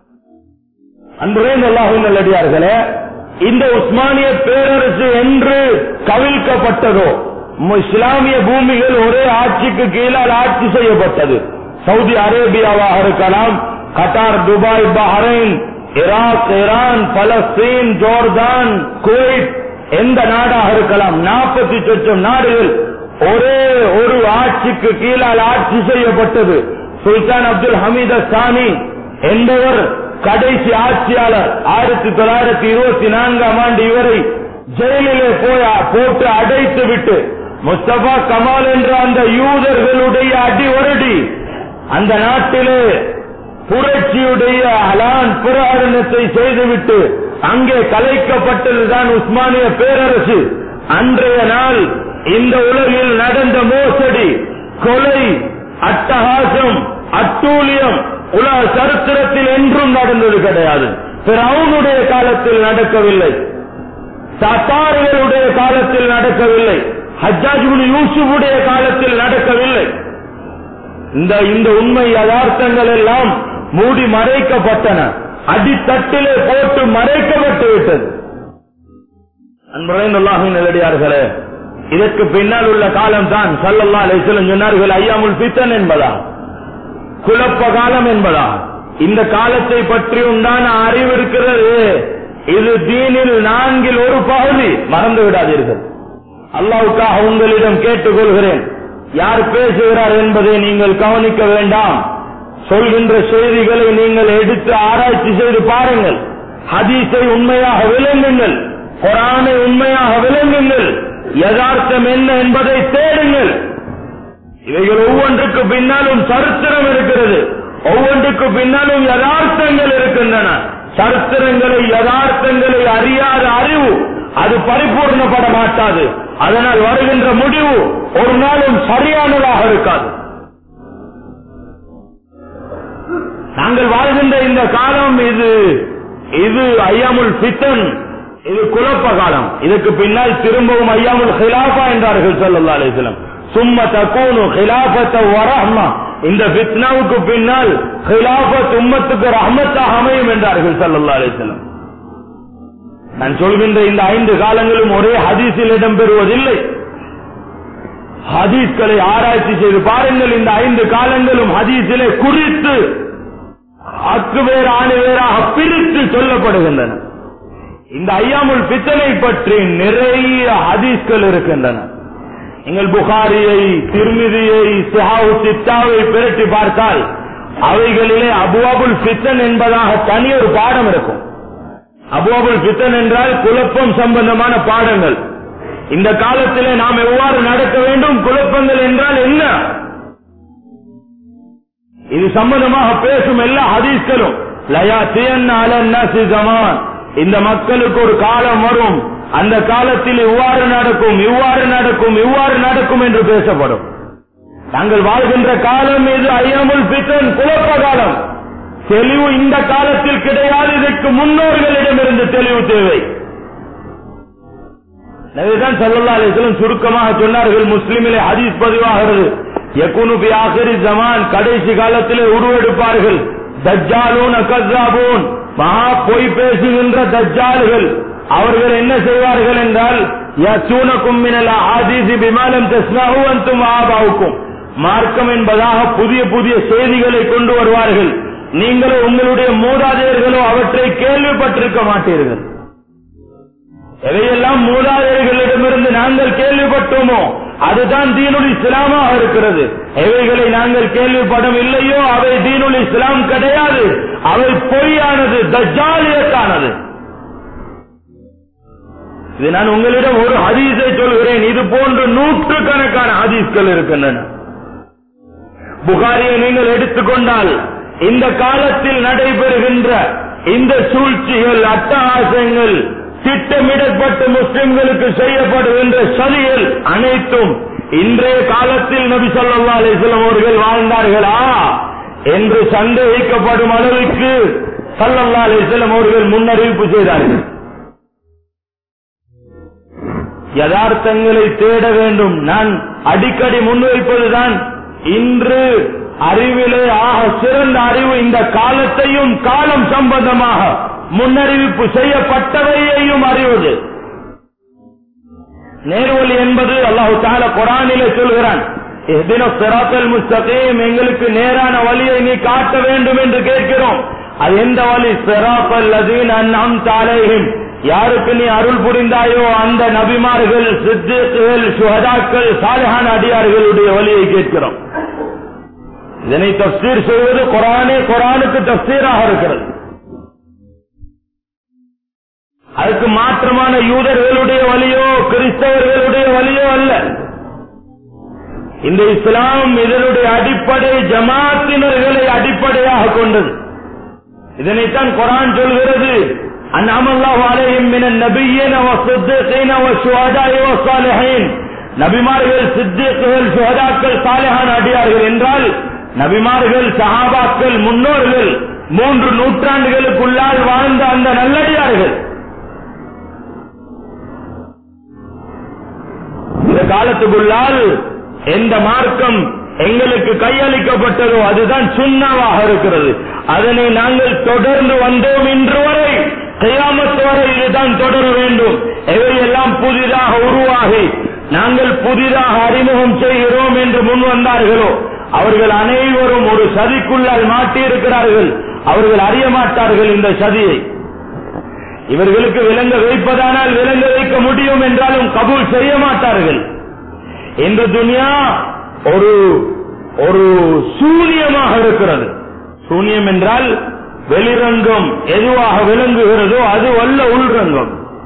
அன்புரே நல்லாகும் நல்லடியார்களே இந்த உஸ்மானிய பேரரசு என்று கவிழ்க்கப்பட்டதோ இஸ்லாமிய பூமிகள் ஒரே ஆட்சிக்கு கீழால் ஆட்சி செய்யப்பட்டது சவுதி அரேபியாவாக இருக்கலாம் Qatar Dubai Bahrain Iraq Iran Palestine Jordan Kuwait எந்த நாடாக இருக்கலாம் நாற்பத்தி சொச்சம் நாடுகள் ஒரே ஒரு ஆட்சிக்கு கீழால் ஆட்சி செய்யப்பட்டது சுல்தான் அப்துல் ஹமீத் சானி என்பவர் கடைசி ஆட்சியாளர் ஆயிரத்தி தொள்ளாயிரத்தி இருபத்தி நான்காம் ஆண்டு இவரை ஜெயிலிலே போய் போட்டு அடைத்து விட்டு முஸ்தபா கமால் என்ற அந்த யூதர்களுடைய அடிவரடி அந்த நாட்டிலே புரட்சியுடைய அலான் புராரணத்தை செய்துவிட்டு அங்கே கலைக்கப்பட்டதுதான் உஸ்மானிய பேரரசு அன்றைய நாள் இந்த உலகில் நடந்த மோசடி கொலை அட்டகாசம் அட்டூழியம் உலக சரித்திரத்தில் என்றும் நடந்தது கிடையாது பிறவுனுடைய காலத்தில் நடக்கவில்லை சத்தார்களுடைய காலத்தில் நடக்கவில்லை ஹஜ்ஜாஜுல் யூசுஃபுடைய காலத்தில் நடக்கவில்லை இந்த இந்த உண்மை யதார்த்தங்கள் எல்லாம் மூடி மறைக்கப்பட்டன அடித்தட்டிலே போட்டு மறைக்கப்பட்டு விட்டது அன்புரைந்துள்ளாகின் நிலடியார்களே இதற்கு பின்னால் உள்ள காலம் தான் சல்லல்லா அலிஸ்லம் சொன்னார்கள் ஐயாமுல் பித்தன் என்பதா குழப்ப காலம் என்பதா இந்த காலத்தை பற்றி உண்டான அறிவு இருக்கிறது இது தீனில் நான்கில் ஒரு பகுதி மறந்து விடாதீர்கள் அல்லாவுக்காக உங்களிடம் கேட்டுக்கொள்கிறேன் யார் பேசுகிறார் என்பதை நீங்கள் கவனிக்க வேண்டாம் சொல்கின்ற செய்திகளை நீங்கள் எடுத்து ஆராய்ச்சி செய்து பாருங்கள் ஹதீஸை உண்மையாக விளங்குங்கள் குரானை உண்மையாக விளங்குங்கள் யதார்த்தம் என்ன என்பதை தேடுங்கள் இவைகள் ஒவ்வொன்றுக்கு பின்னாலும் சரித்திரம் இருக்கிறது ஒவ்வொன்றுக்கு பின்னாலும் யதார்த்தங்கள் இருக்கின்றன சரித்திரங்களை யதார்த்தங்களை அறியாத அறிவு அது பரிபூர்ணப்பட மாட்டாது அதனால் வருகின்ற முடிவு ஒரு நாளும் சரியானதாக இருக்காது நாங்கள் வாழ்கின்ற இந்த காலம் இது இது ஐயாமுல் பித்தன் இது குழப்ப காலம் இதுக்கு பின்னால் திரும்பவும் ஐயாமுல் ஹிலாபா என்றார்கள் சல்லா அலிஸ்லம் சும்ம தக்கூனு ஹிலாபத்த வரஹ்மா இந்த பித்னாவுக்கு பின்னால் ஹிலாபத் உம்மத்துக்கு ரஹமத்தாக அமையும் என்றார்கள் சல்லா அலிஸ்லம் நான் சொல்கின்ற இந்த ஐந்து காலங்களும் ஒரே ஹதீஸில் இடம்பெறுவதில்லை ஹதீஸ்களை ஆராய்ச்சி செய்து பாருங்கள் இந்த ஐந்து காலங்களும் ஹதீஸிலே குறித்து அக்கு வேறு ஆணி வேறாக பிரித்து சொல்லப்படுகின்றன இந்த ஐயாமுல் பித்தனை பற்றி நிறைய ஹதீஸ்கள் இருக்கின்றன எங்கள் புகாரியை திருமிதியை சிஹாவு சித்தாவை பிரட்டி பார்த்தால் அவைகளிலே அபுவாபுல் பித்தன் என்பதாக தனி ஒரு பாடம் இருக்கும் அபுவாபுல் பித்தன் என்றால் குழப்பம் சம்பந்தமான பாடங்கள் இந்த காலத்திலே நாம் எவ்வாறு நடக்க வேண்டும் குழப்பங்கள் என்றால் என்ன இது சம்பந்தமாக பேசும் எல்லா ஹதீஸ்களும் லயா ஜமான் இந்த மக்களுக்கு ஒரு காலம் வரும் அந்த காலத்தில் இவ்வாறு நடக்கும் இவ்வாறு நடக்கும் இவ்வாறு நடக்கும் என்று பேசப்படும் நாங்கள் வாழ்கின்ற காலம் இது ஐயமுல் பித்தன் குழப்ப காலம் தெளிவு இந்த காலத்தில் கிடையாது இதற்கு முன்னோர்களிடமிருந்து தெளிவு தேவை நபிதான் சல்லா அலிஸ்லம் சுருக்கமாக சொன்னார்கள் முஸ்லிமிலே ஹதீஸ் பதிவாகிறது யகுனு பி ஆகிரி ஜமான் கடைசி காலத்திலே உருவெடுப்பார்கள் தஜ்ஜாலூன் அகஸாபூன் மகா பொய் பேசுகின்ற தஜ்ஜால்கள் அவர்கள் என்ன செய்வார்கள் என்றால் யசூனக்கும் மினல் ஆதீசி பிமாலம் தஸ்னாஹு அன்தும் ஆபாவுக்கும் மார்க்கம் என்பதாக புதிய புதிய செய்திகளை கொண்டு வருவார்கள் நீங்களோ உங்களுடைய மூதாதையர்களோ அவற்றை கேள்விப்பட்டிருக்க மாட்டீர்கள் எதையெல்லாம் மூதாதையர்களிடமிருந்து நாங்கள் கேள்விப்பட்டோமோ அதுதான் தீனுல் இஸ்லாமாக இருக்கிறது எவைகளை நாங்கள் கேள்விப்படும் இல்லையோ அவை தீனுல் இஸ்லாம் கிடையாது அவை பொய்யானது தஜாலியத்தானது இது நான் உங்களிடம் ஒரு ஹதீஸை சொல்கிறேன் இது போன்று நூற்று கணக்கான ஹதீஸ்கள் இருக்கின்றன புகாரியை நீங்கள் எடுத்துக்கொண்டால் இந்த காலத்தில் நடைபெறுகின்ற இந்த சூழ்ச்சிகள் அட்டகாசங்கள் திட்டமிடப்பட்டு முஸ்லிம்களுக்கு செய்யப்படுகின்ற சதிகள் அனைத்தும் இன்றைய காலத்தில் நபி சொல்லா அலிஸ்லாம் அவர்கள் வாழ்ந்தார்களா என்று சந்தேகிக்கப்படும் அளவுக்கு சல்லல்லா அலிஸ்லாம் அவர்கள் முன்னறிவிப்பு செய்தார்கள் யதார்த்தங்களை தேட வேண்டும் நான் அடிக்கடி முன்வைப்பதுதான் இன்று அறிவிலே ஆக சிறந்த அறிவு இந்த காலத்தையும் காலம் சம்பந்தமாக முன்னறிவிப்பு செய்யப்பட்டவையையும் அறிவது நேர்வழி என்பது அல்லாஹு தால குரானிலே சொல்கிறான் முஸ்தகீம் எங்களுக்கு நேரான வழியை நீ காட்ட வேண்டும் என்று கேட்கிறோம் அது எந்த வழி சிராப்பல் அதீன் அந்நம் தாலேஹிம் யாருக்கு நீ அருள் புரிந்தாயோ அந்த நபிமார்கள் சித்திகள் சுகதாக்கள் சாலிஹான் அடியார்களுடைய வழியை கேட்கிறோம் இதனை தப்சீர் செய்வது குரானே குரானுக்கு தப்சீராக இருக்கிறது அதுக்கு மாற்றமான யூதர்களுடைய வழியோ கிறிஸ்தவர்களுடைய வழியோ அல்ல இந்த இஸ்லாம் இதனுடைய அடிப்படை ஜமாத்தினர்களை அடிப்படையாக கொண்டது இதனைத்தான் குரான் சொல்கிறது அந்நாமல்லாஹு அலைஹிம் மினன் நபிய்யின வஸ்ஸித்தீன வஷ்ஷுஹதாஇ வஸ்ஸாலிஹீன் நபிமார்கள் சித்திகள் சுஹதாக்கள் சாலிஹான் அடியார்கள் என்றால் நபிமார்கள் சஹாபாக்கள் முன்னோர்கள் மூன்று நூற்றாண்டுகளுக்குள்ளால் வாழ்ந்த அந்த நல்லடியார்கள் இந்த காலத்துக்குள்ளால் எந்த மார்க்கம் எங்களுக்கு கையளிக்கப்பட்டதோ அதுதான் சுண்ணாவாக இருக்கிறது அதனை நாங்கள் தொடர்ந்து வந்தோம் இன்று வரை கையாமத்து வரை இதுதான் தொடர வேண்டும் எவையெல்லாம் புதிதாக உருவாகி நாங்கள் புதிதாக அறிமுகம் செய்கிறோம் என்று முன் வந்தார்களோ அவர்கள் அனைவரும் ஒரு சதிக்குள்ளால் மாட்டியிருக்கிறார்கள் அவர்கள் அறிய மாட்டார்கள் இந்த சதியை இவர்களுக்கு விளங்க வைப்பதானால் விளங்க வைக்க முடியும் என்றாலும் கபூல் செய்ய மாட்டார்கள் இந்த துனியா ஒரு ஒரு சூனியமாக இருக்கிறது சூனியம் என்றால் வெளிரங்கம் எதுவாக விளங்குகிறதோ அது வல்ல உள்ரங்கம்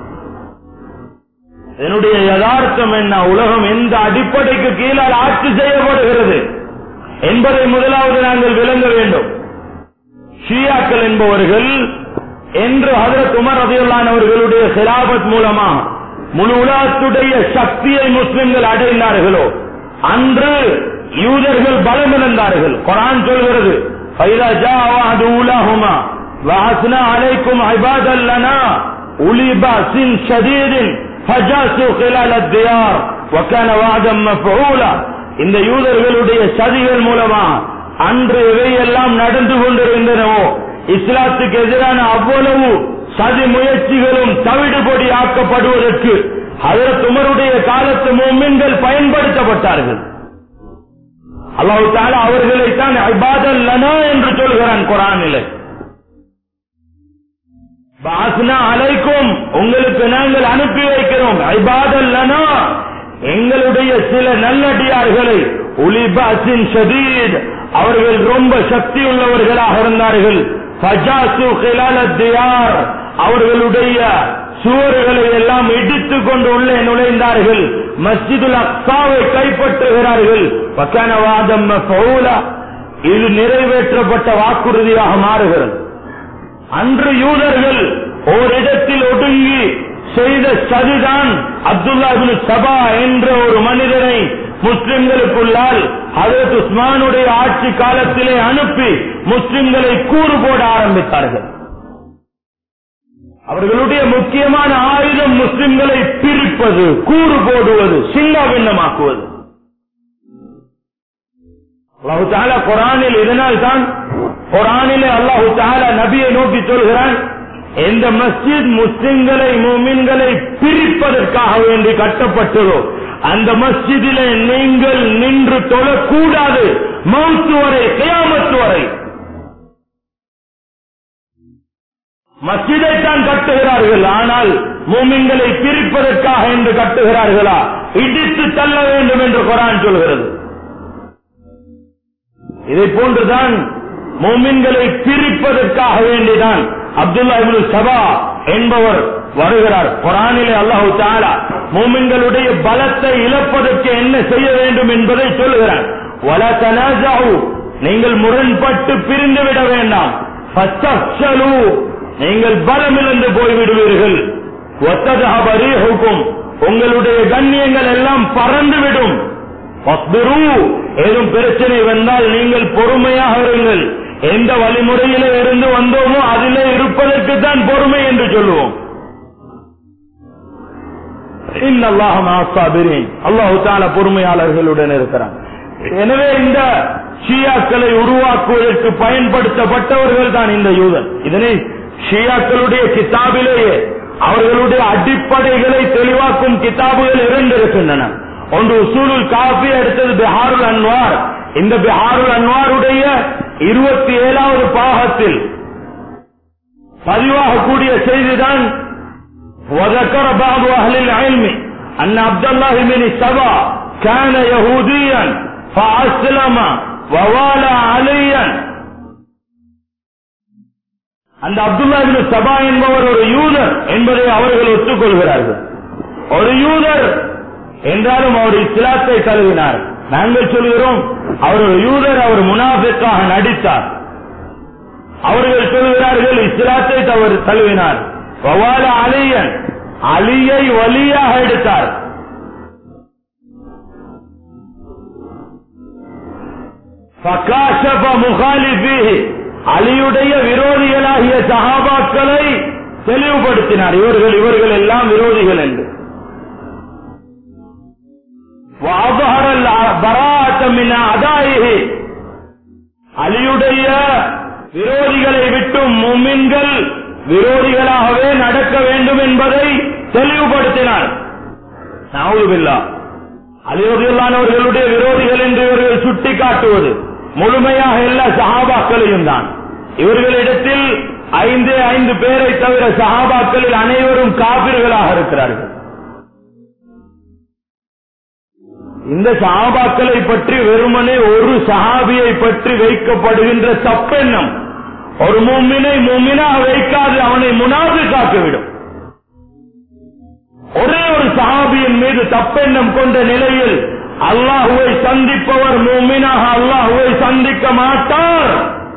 என்னுடைய யதார்த்தம் என்ன உலகம் எந்த அடிப்படைக்கு கீழால் ஆட்சி செய்யப்படுகிறது என்பதை முதலாவது நாங்கள் விளங்க வேண்டும் ஷியாக்கள் என்பவர்கள் என்று ஹதரத் உமர் ரதியுல்லான் அவர்களுடைய சிலாபத் மூலமா முழு உலகத்துடைய சக்தியை முஸ்லிம்கள் அடைந்தார்களோ அன்று யூதர்கள் பலம் இழந்தார்கள் குரான் சொல்கிறது فَإِذَا جَاءَ وَعْدُ أُولَاهُمَا وَعَثْنَا عَلَيْكُمْ عِبَادًا لَنَا أُولِي بَأْسٍ شَدِيدٍ فَجَاسُوا خِلَالَ الدِّيَارِ وَكَانَ وَعْدًا مَفْعُولًا இந்த யூதர்களுடைய சதிகள் மூலமா அன்று இவையெல்லாம் நடந்து கொண்டிருந்தனவோ இஸ்லாத்துக்கு எதிரான அவ்வளவு சதி முயற்சிகளும் தவிடுபொடி ஆக்கப்படுவதற்கு ஹதரத் உமருடைய காலத்து மூமின்கள் பயன்படுத்தப்பட்டார்கள் அல்லாஹு தாலா அவர்களைத்தான் ஐபாதல் லனா என்று சொல்கிறான் குரானிலே பாஸ்னா அலைக்கும் உங்களுக்கு நாங்கள் அனுப்பி வைக்கிறோம் ஐபாதல் லனா எங்களுடைய சில நல்லடியார்களை உலிபாசின் ஷதீத் அவர்கள் ரொம்ப சக்தி உள்ளவர்களாக இருந்தார்கள் ஃபஜாசு ஹிலால தியார் அவர்களுடைய சுவர்களை எல்லாம் இடித்துக் கொண்டு உள்ளே நுழைந்தார்கள் மஸ்ஜிதுல் அக்சாவை கைப்பற்றுகிறார்கள் வக்கானவாதம் பவுலா இது நிறைவேற்றப்பட்ட வாக்குறுதியாக மாறுகிறது அன்று யூதர்கள் ஓரிடத்தில் ஒடுங்கி செய்த சதிதான் அப்துல்லா இப்னு சபா என்ற ஒரு மனிதனை முஸ்லிம்களுக்குள்ளால் ஹதரத் உஸ்மானுடைய ஆட்சி காலத்திலே அனுப்பி முஸ்லிம்களை கூறு போட ஆரம்பித்தார்கள் அவர்களுடைய முக்கியமான ஆயுதம் முஸ்லிம்களை பிரிப்பது கூறு போடுவது சின்ன பின்னமாக்குவது அல்லாஹு தாலா குரானில் இதனால் தான் குரானிலே அல்லாஹு தாலா நபியை நோக்கி சொல்கிறான் எந்த மஸ்ஜித் முஸ்லிம்களை மூமின்களை பிரிப்பதற்காக வேண்டி கட்டப்பட்டதோ அந்த மஸ்ஜிதிலே நீங்கள் நின்று தொழக்கூடாது மவுத்து வரை கியாமத்து வரை மஸ்ஜிதை தான் கட்டுகிறார்கள் ஆனால் மூமின்களை பிரிப்பதற்காக என்று கட்டுகிறார்களா இடித்து தள்ள வேண்டும் என்று குரான் சொல்கிறது இதை போன்றுதான் மூமின்களை பிரிப்பதற்காக வேண்டிதான் அப்துல்லா இப்னு சபா என்பவர் வருகிறார் குரானிலே அல்லாஹு தாலா மூமின்களுடைய பலத்தை இழப்பதற்கு என்ன செய்ய வேண்டும் என்பதை சொல்லுகிறார் வல தனாஜாவு நீங்கள் முரண்பட்டு பிரிந்து விட வேண்டாம் ஃபஸ்தஃப்ஷலு, நீங்கள் பலம் இழந்து போய்விடுவீர்கள் ஒத்ததபரீஹுக்கும் உங்களுடைய கண்ணியங்கள் எல்லாம் பறந்துவிடும் வஸ்பிரு, ஏதும் பிரச்சனை வந்தால் நீங்கள் பொறுமையாக இருங்கள் எந்த வழிமுறையிலே இருந்து வந்தோமோ அதிலே இருப்பதற்கு தான் பொறுமை என்று சொல்லுவோம் அல்லாஹு தாலா பொறுமையாளர்களுடன் இருக்கிறான் எனவே இந்த ஷியாக்களை உருவாக்குவதற்கு பயன்படுத்தப்பட்டவர்கள் தான் இந்த யூதன் இதனை ஷியாக்களுடைய கிதாபிலேயே அவர்களுடைய அடிப்படைகளை தெளிவாக்கும் கிதாபுகள் இரண்டு இருக்கின்றன ஒன்று உசூலுல் காஃபி அடுத்தது பிஹாருல் அன்வார் இந்த பிஹாருல் அன்வாருடைய இருபத்தி ஏழாவது பாகத்தில் பதிவாகக்கூடிய செய்திதான் وذكر بعض أهل العلم أن عبد الله بن سبا كان يهوديا فأسلم ووالى عليا அந்த அப்துல்லா இப்னு சபா என்பவர் ஒரு யூதர் என்பதை அவர்கள் ஒத்துக்கொள்கிறார்கள் ஒரு யூதர் என்றாலும் அவர் இஸ்லாத்தை தழுவினார் நாங்கள் சொல்கிறோம் அவர் ஒரு யூதர் அவர் முனாஃபிக்காக நடித்தார் அவர்கள் சொல்கிறார்கள் இஸ்லாத்தை அவர் தழுவினார் வவால அலியன் அலியை வலியாக எடுத்தார் فكاشف مخالفيه அலியுடைய விரோதிகளாகிய சஹாபாக்களை தெளிவுபடுத்தினார் இவர்கள் இவர்கள் எல்லாம் விரோதிகள் என்று وأظهر البراءة من أعدائه அலியுடைய விரோதிகளை விட்டும் மும்மின்கள் விரோதிகளாகவே நடக்க வேண்டும் என்பதை தெளிவுபடுத்தினார் நாவுபில்லா அலிவதில்லானவர்களுடைய விரோதிகள் என்று இவர்கள் சுட்டி காட்டுவது முழுமையாக எல்லா சஹாபாக்களையும் தான் இவர்களிடத்தில் ஐந்து ஐந்து பேரை தவிர சஹாபாக்களில் அனைவரும் காபிர்களாக இருக்கிறார்கள் இந்த சஹாபாக்களை பற்றி வெறுமனே ஒரு சஹாபியை பற்றி வைக்கப்படுகின்ற தப்பெண்ணம் ஒரு மூமினை மூமினாக வைக்காது அவனை முனாது காக்கிவிடும் ஒரே ஒரு சஹாபியின் மீது தப்பெண்ணம் கொண்ட நிலையில் அல்லாஹுவை சந்திப்பவர் மூமினாக அல்லாஹுவை சந்திக்க மாட்டார்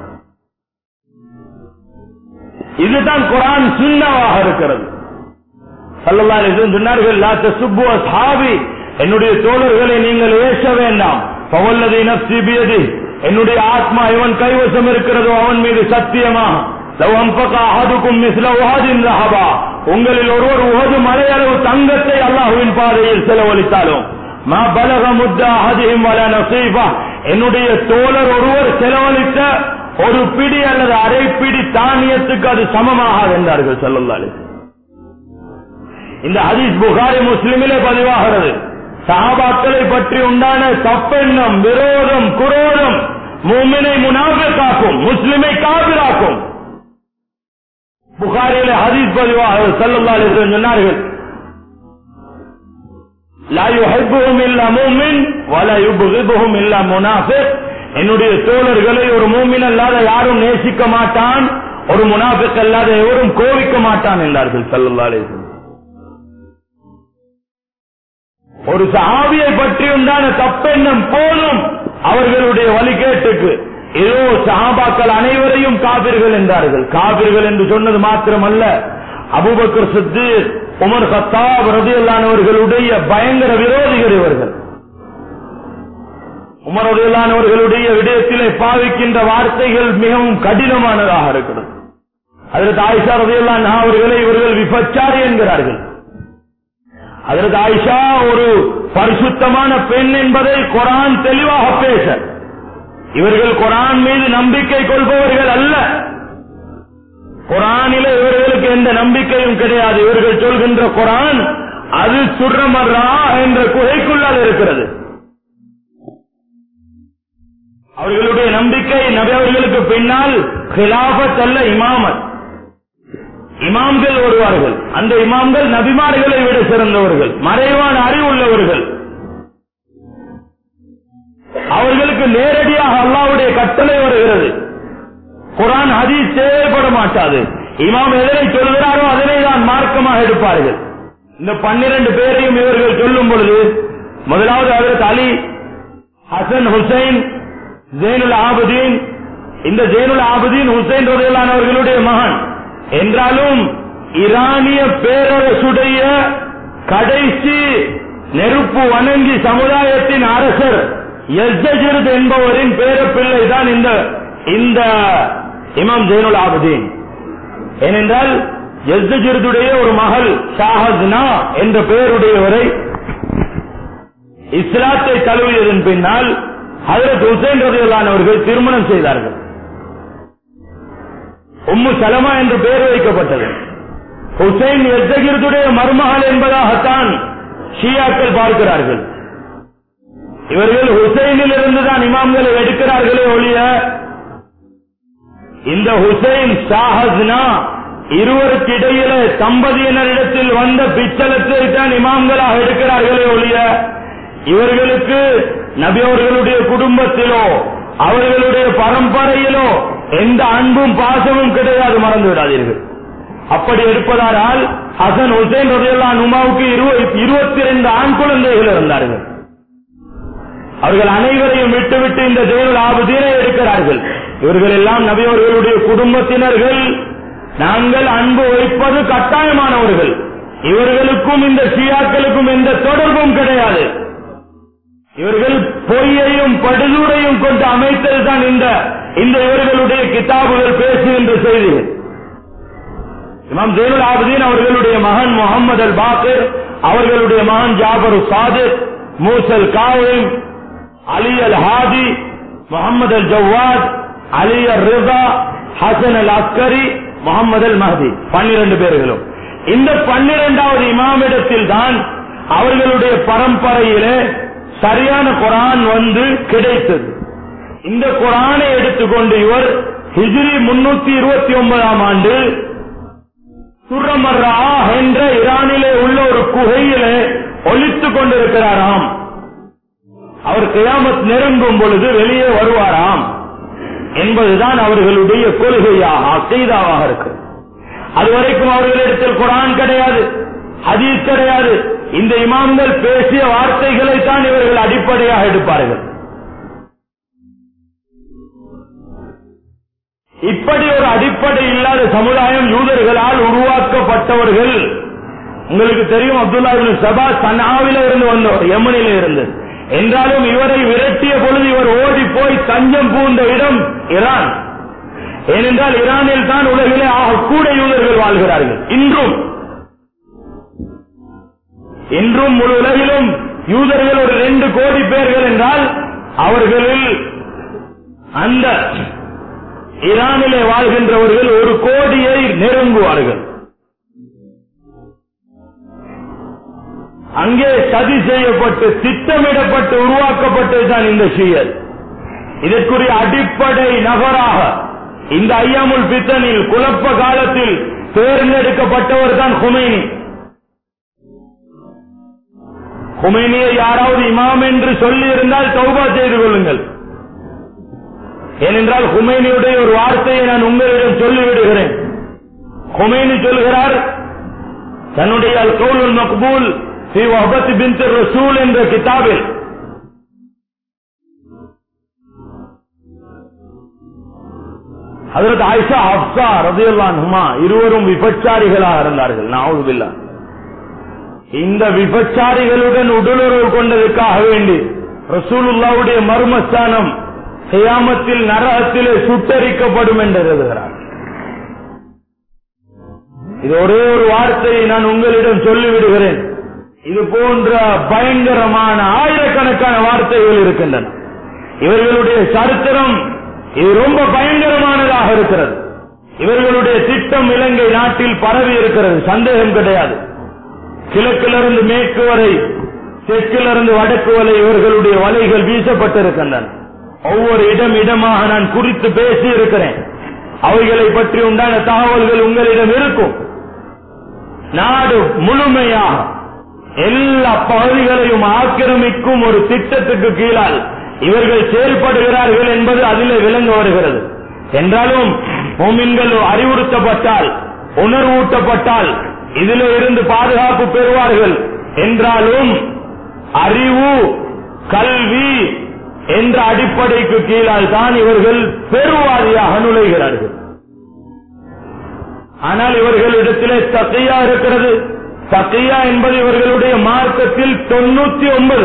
இதுதான் குரான் சுண்ணவாக இருக்கிறது சல்லல்லாஹு அலைஹி வஸல்லம் சொன்னார்கள் லா தசுப்பு அஸ்ஹாபி என்னுடைய தோழர்களை நீங்கள் ஏச வேண்டாம் பவல்லதி நப்சி பியதி என்னுடைய ஆத்மா இவன் கைவசம் இருக்கிறதோ அவன் மீது சத்தியமாக லவ் அன்பக அஹதுக்கும் மிஸ்ல உஹதின் ரஹபா உங்களில் ஒருவர் உஹது மலையளவு தங்கத்தை அல்லாஹுவின் பாதையில் செலவழித்தாலும் மா பலக முத்த அஹதிஹிம் வல நசீபா என்னுடைய தோழர் ஒருவர் செலவழித்த ஒரு பிடி அல்லது அரை பிடி தானியத்துக்கு அது சமமாகாது என்றார்கள் ஸல்லல்லாஹு அலைஹி வஸல்லம். இந்த ஹதீஸ் புகாரி முஸ்லிமிலே பதிவாகிறது சஹாபாக்களை பற்றி உண்டான தப்பெண்ணம் விரோதம் குரோதம் மூமினை முனாஃபிக்காக்கும் முஸ்லிமை காபிராக்கும் புகாரிலே ஹதீஸ் பதிவாக ஸல்லல்லாஹு அலைஹி வஸல்லம் சொன்னார்கள் லா யுஹிப்புஹும் இல்லா மூமின் வலா யுப்கிதுஹும் இல்லா முனாஃபிக் என்னுடைய தோழர்களை ஒரு மூமின் அல்லாத யாரும் நேசிக்க மாட்டான் ஒரு முனாஃபிக் அல்லாத எவரும் கோவிக்க மாட்டான் என்றார்கள் ஸல்லல்லாஹு அலைஹி வஸல்லம் ஒரு சஹாபியை பற்றி உண்டான தப்பெண்ணம் போதும் அவர்களுடைய வழிகேட்டுக்கு ஏதோ சஹாபாக்கள் அனைவரையும் காபிர்கள் என்றார்கள் காபிர்கள் என்று சொன்னது மாத்திரமல்ல அபூபக்கர் சித்திக் உமர் கத்தாப் ரதியல்லானவர்களுடைய பயங்கர விரோதிகள் இவர்கள் உமர் ரதியல்லானவர்களுடைய விடயத்திலே பாவிக்கின்ற வார்த்தைகள் மிகவும் கடினமானதாக இருக்கிறது அதற்கு ஆயிஷா ரதியல்லான் அவர்களை இவர்கள் விபச்சாரி என்கிறார்கள் அதற்கு ஆயிஷா ஒரு பரிசுத்தமான பெண் என்பதை குரான் தெளிவாக பேச இவர்கள் குரான் மீது நம்பிக்கை கொள்பவர்கள் அல்ல குரானிலே இவர்களுக்கு எந்த நம்பிக்கையும் கிடையாது இவர்கள் சொல்கின்ற குரான் அது சுர்ரமர்ரா என்ற குகைக்குள்ளால் இருக்கிறது அவர்களுடைய நம்பிக்கை நபி அவர்களுக்கு பின்னால் கிலாபத் அல்ல இமாமத் இமாம்கள் வருவார்கள் அந்த இமாம்கள் நபிமார்களை விட சிறந்தவர்கள் மறைவான அறிவுள்ளவர்கள் அவர்களுக்கு நேரடியாக அல்லாவுடைய கட்டளை வருகிறது குரான் ஹதீஸ் தேவைப்பட மாட்டாது இமாம் எதனை சொல்கிறாரோ அதனை தான் மார்க்கமாக எடுப்பார்கள் இந்த பன்னிரண்டு பேரையும் இவர்கள் சொல்லும் பொழுது முதலாவது அதற்கு அலி ஹசன் ஹுசைன் ஜெயினுல் ஆபுதீன் இந்த ஜெயினுல் ஆபுதீன் ஹுசைன் ரதையிலானவர்களுடைய மகன் என்றாலும் ஈரானிய பேரரசுடைய கடைசி நெருப்பு வணங்கி சமுதாயத்தின் அரசர் எஸ்ஜிருத் என்பவரின் பேரப்பிள்ளை தான் இந்த இந்த இமாம் ஜெயினுல் ஆபுதீன் ஏனென்றால் எஸ்ஜிருதுடைய ஒரு மகள் ஷாஹத்னா என்ற பெயருடையவரை இஸ்லாத்தை தழுவியதன் பின்னால் ஹதரத் ஹுசைன் ரதியல்லானவர்கள் திருமணம் செய்தார்கள் உம்மு சலமா என்று பெயர் வைக்கப்பட்டது ஹுசைன் எஸ்தகிருதுடைய மருமகள் என்பதாகத்தான் ஷியாக்கள் பார்க்கிறார்கள் இவர்கள் ஹுசைனில் இருந்துதான் இமாம்களை எடுக்கிறார்களே ஒழிய இந்த ஹுசைன் ஷாஹஸ்னா இருவருக்கு இடையிலே தம்பதியினரிடத்தில் வந்த பிச்சலத்தை தான் இமாம்களாக எடுக்கிறார்களே ஒழிய இவர்களுக்கு நபி அவர்களுடைய குடும்பத்திலோ அவர்களுடைய பரம்பரையிலோ எந்த அன்பும் பாசமும் கிடையாது மறந்து விடாதீர்கள் அப்படி எடுப்பதால் ஹசன் ஹுசைன் ரதையல்லா நுமாவுக்கு இருபத்தி ரெண்டு ஆண் குழந்தைகள் இருந்தார்கள் அவர்கள் அனைவரையும் விட்டுவிட்டு இந்த ஜெயல் ஆபுதீனை எடுக்கிறார்கள் இவர்கள் எல்லாம் நபி அவர்களுடைய குடும்பத்தினர்கள் நாங்கள் அன்பு வைப்பது கட்டாயமானவர்கள் இவர்களுக்கும் இந்த ஷியாக்களுக்கும் எந்த தொடர்பும் கிடையாது இவர்கள் பொய்யையும் படுதூரையும் கொண்டு அமைத்ததுதான் இந்த இந்த இவர்களுடைய கிதாபுகள் பேசுகின்ற செய்திகள் இமாம் ஜெயினுல் ஆபதீன் அவர்களுடைய மகன் முகமது அல் பாக்கிர் அவர்களுடைய மகன் Jafar Sadiq Musa al Kazim Ali al Hadi Muhammad al Jawad Ali al Rida Hasan al Askari Muhammad al Mahdi பன்னிரண்டு பேர்களும் இந்த பன்னிரெண்டாவது இமாமிடத்தில் தான் அவர்களுடைய பரம்பரையிலே சரியான குரான் வந்து கிடைத்தது இந்த குரானை எடுத்துக்கொண்டு இவர் ஹிஜ்ரி முன்னூத்தி இருபத்தி ஒன்பதாம் ஆண்டு சுரமர்ரா என்ற ஈரானிலே உள்ள ஒரு குகையிலே ஒழித்துக் கொண்டிருக்கிறாராம் அவர் கியாமத் நெருங்கும் பொழுது வெளியே வருவாராம் என்பதுதான் அவர்களுடைய கொள்கையாக அசைதாவாக இருக்கு அதுவரைக்கும் அவர்களிடத்தில் குரான் கிடையாது ஹதீஸ் கிடையாது இந்த இமாம்கள் பேசிய வார்த்தைகளை தான் இவர்கள் அடிப்படையாக எடுப்பார்கள் இப்படி ஒரு அடிப்படை இல்லாத சமுதாயம் யூதர்களால் உருவாக்கப்பட்டவர்கள் உங்களுக்கு தெரியும் அப்துல்லா இப்னு சபா சனாவில இருந்து வந்தவர் யமனில இருந்து என்றாலும் இவரை விரட்டிய பொழுது இவர் ஓடி போய் தஞ்சம் பூந்த இடம் ஈரான் ஏனென்றால் ஈரானில் தான் உலகிலே ஆக கூட யூதர்கள் வாழ்கிறார்கள் இன்றும் இன்றும் முழு உலகிலும் யூதர்கள் ஒரு ரெண்டு கோடி பேர்கள் என்றால் அவர்களில் அந்த ஈரானிலே வாழ்கின்றவர்கள் ஒரு கோடியை நெருங்குவார்கள் அங்கே சதி செய்யப்பட்டு திட்டமிடப்பட்டு உருவாக்கப்பட்டதுதான் இந்த ஷியல் இதற்குரிய அடிப்படை நகராக இந்த ஐயாமுல் பித்தனில் குழப்ப காலத்தில் தேர்ந்தெடுக்கப்பட்டவர் தான் ஹுமைனி ஹுமைனியை யாராவது இமாம் என்று சொல்லி இருந்தால் தௌபா செய்து கொள்ளுங்கள் ஏனென்றால் ஹுமைனியுடைய ஒரு வார்த்தையை நான் உங்களிடம் சொல்லிவிடுகிறேன் ஹுமைனி சொல்கிறார் தன்னுடைய அல் கவுல் மக்பூல் ஸ்ரீ வஹபத் பின் ரசூல் என்ற கிதாபில் அதற்கு ஆயிஷா ஹப்சா ரதியுல்லான் ஹுமா இருவரும் விபச்சாரிகளாக இருந்தார்கள் நாவுதுபில்லா இந்த விபச்சாரிகளுடன் உடலுறவு கொண்டதற்காக வேண்டி ரசூலுல்லாவுடைய மர்மஸ்தானம் செய்யாமத்தில் நரகத்திலே சுட்டரிக்கப்படும் என்று எழுதுகிறார் இது ஒரே ஒரு வார்த்தையை நான் உங்களிடம் சொல்லிவிடுகிறேன் இது போன்ற பயங்கரமான ஆயிரக்கணக்கான வார்த்தைகள் இருக்கின்றன இவர்களுடைய சரித்திரம் இது ரொம்ப பயங்கரமானதாக இருக்கிறது இவர்களுடைய திட்டம் இலங்கை நாட்டில் பரவி இருக்கிறது சந்தேகம் கிடையாது கிழக்கிலிருந்து மேற்கு வரை தெற்கிலிருந்து வடக்கு வரை இவர்களுடைய வலைகள் வீசப்பட்டிருக்கின்றன ஒவ்வொரு இடம் இடமாக நான் குறித்து பேசி இருக்கிறேன் அவைகளை பற்றி உண்டான தகவல்கள் உங்களிடம் இருக்கும் நாடு முழுமையாக எல்லா பகுதிகளையும் ஆக்கிரமிக்கும் ஒரு திட்டத்துக்கு கீழால் இவர்கள் செயல்படுகிறார்கள் என்பது அதிலே விளங்க வருகிறது என்றாலும் மோமின்கள் அறிவுறுத்தப்பட்டால் உணர்வூட்டப்பட்டால் இதில் இருந்து பாதுகாப்பு பெறுவார்கள் என்றாலும் அறிவு கல்வி என்ற அடிப்படைக்கு கீழால் தான் இவர்கள் பெருவாரியாக நுழைகிறார்கள் ஆனால் இவர்களிடத்திலே தக்கையா இருக்கிறது தக்கையா என்பது இவர்களுடைய மார்க்கத்தில் தொண்ணூத்தி ஒன்பது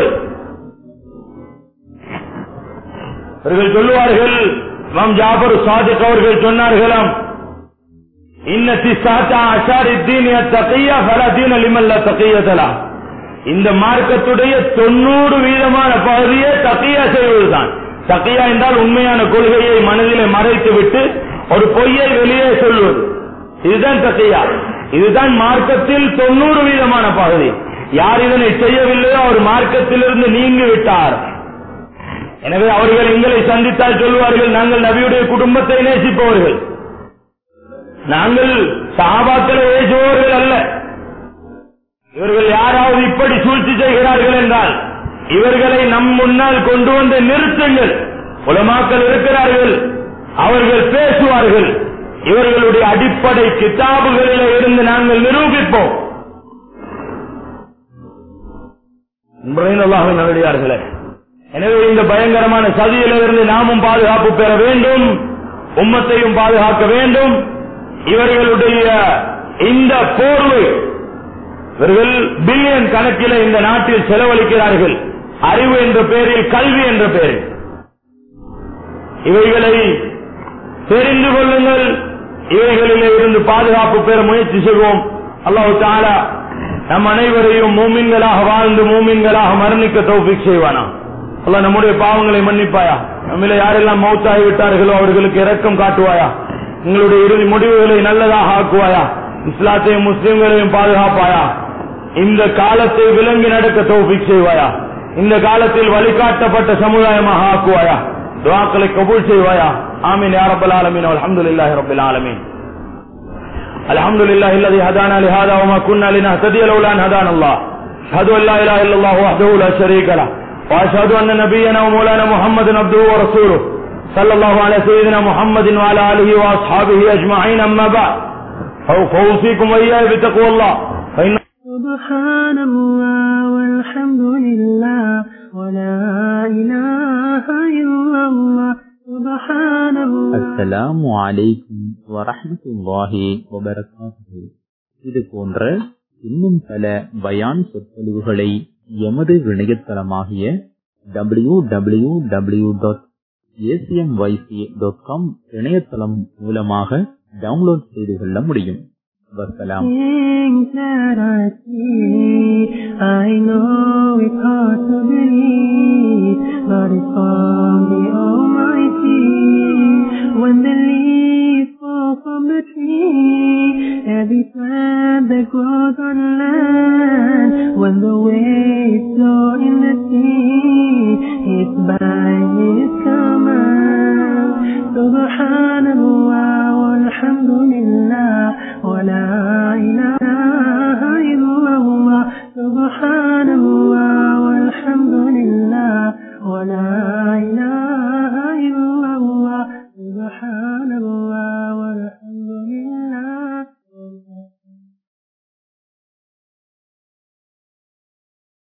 இவர்கள் சொல்லுவார்கள் மாம் ஜாபர் சாதிக் அவர்கள் சொன்னார்களாம் இன்னத்தி சாத்தா அஷாரி தீன் தக்கையா ஃபலதீன் அலிமல்ல தக்கையதலா இந்த மார்க்கத்துடைய தொண்ணூறு வீதமான பகுதியே தக்கையா செய்வதுதான் தக்கையா என்றால் உண்மையான கொள்கையை மனதிலே மறைத்து விட்டு ஒரு பொய்யை வெளியே சொல்வது இதுதான் தக்கையா இதுதான் மார்க்கத்தில் தொண்ணூறு வீதமான பகுதி யார் இதனை செய்யவில்லையோ அவர் மார்க்கத்திலிருந்து நீங்கி விட்டார் எனவே அவர்கள் எங்களை சந்தித்தால் சொல்வார்கள் நாங்கள் நபியுடைய குடும்பத்தை நேசிப்பவர்கள் நாங்கள் சகாபாக்களை ஏசுபவர்கள் அல்ல இவர்கள் யாராவது இப்படி சூழ்ச்சி செய்கிறார்கள் என்றால் இவர்களை நம் முன்னால் கொண்டு வந்து நிறுத்துங்கள் உலமாக்கள் இருக்கிறார்கள் அவர்கள் பேசுவார்கள் இவர்களுடைய அடிப்படை கிதாபுகளில் இருந்து நாங்கள் நிரூபிப்போம் நல்லடியார்களே எனவே இந்த பயங்கரமான சதியிலிருந்து நாமும் பாதுகாப்பு பெற வேண்டும் உம்மத்தையும் பாதுகாக்க வேண்டும் இவர்களுடைய இந்த போர்வை இவர்கள் பில்லியன் கணக்கில் இந்த நாட்டில் செலவழிக்கிறார்கள் அறிவு என்ற பெயரில் கல்வி என்ற பெயரில் இவைகளை தெரிந்து கொள்ளுங்கள் இவைகளிலே இருந்து பாதுகாப்பு பெற முயற்சி செய்வோம் அல்லாஹு தாலா நம் அனைவரையும் மூமின்களாக வாழ்ந்து மூமின்களாக மரணிக்க தௌஃபிக் செய்வானா அல்ல நம்முடைய பாவங்களை மன்னிப்பாயா நம்மள யாரெல்லாம் மௌத்தாகி விட்டார்களோ அவர்களுக்கு இரக்கம் காட்டுவாயா எங்களுடைய இறுதி முடிவுகளை நல்லதாக ஆக்குவாயா இஸ்லாத்தையும் முஸ்லிம்களையும் பாதுகாப்பாயா இந்த காலத்தை விளங்கி நடக்க தௌஃபிக் செய்வாயா இந்த காலத்தில் வழிகாட்டப்பட்ட சமுதாயமாக ஆக்குவாயா துவாக்களை கபூல் செய்வாயா ஆமீன் யா ரப்பல் ஆலமீன் அல்ஹம்துலில்லாஹி ரப்பில் ஆலமீன் الحمد لله الذي هدانا لهذا وما كنا لنهتدي لولا ان هدانا الله اشهد ان لا اله الا الله وحده لا شريك له واشهد ان نبينا ومولانا محمد عبده ورسوله صلى الله على سيدنا محمد وعلى اله واصحابه اجمعين اما بعد فاوصيكم واياي بتقوى الله فان سبحان الله والحمد لله ولا إله إلا الله سبحان الله அஸ்ஸலாமு அலைக்கும் வரஹ்மத்துல்லாஹி வபரகாத்துஹு இது போன்ற இன்னும் பல பயான் சொற்பொழிவுகளை எமது இணையதளமாகிய W W W dot ACMYC dot com இணையதளம் மூலமாக டவுன்லோட் செய்து கொள்ள முடியும் வசலாம் Things that I see, I know it's hard to believe, but it's from the Almighty. When the leaves fall from the tree, every plant that grows on land, when the waves flow in the sea, it's by His command. Subhanallah walhamdulillah wa la ilaha illallah. Subhanallah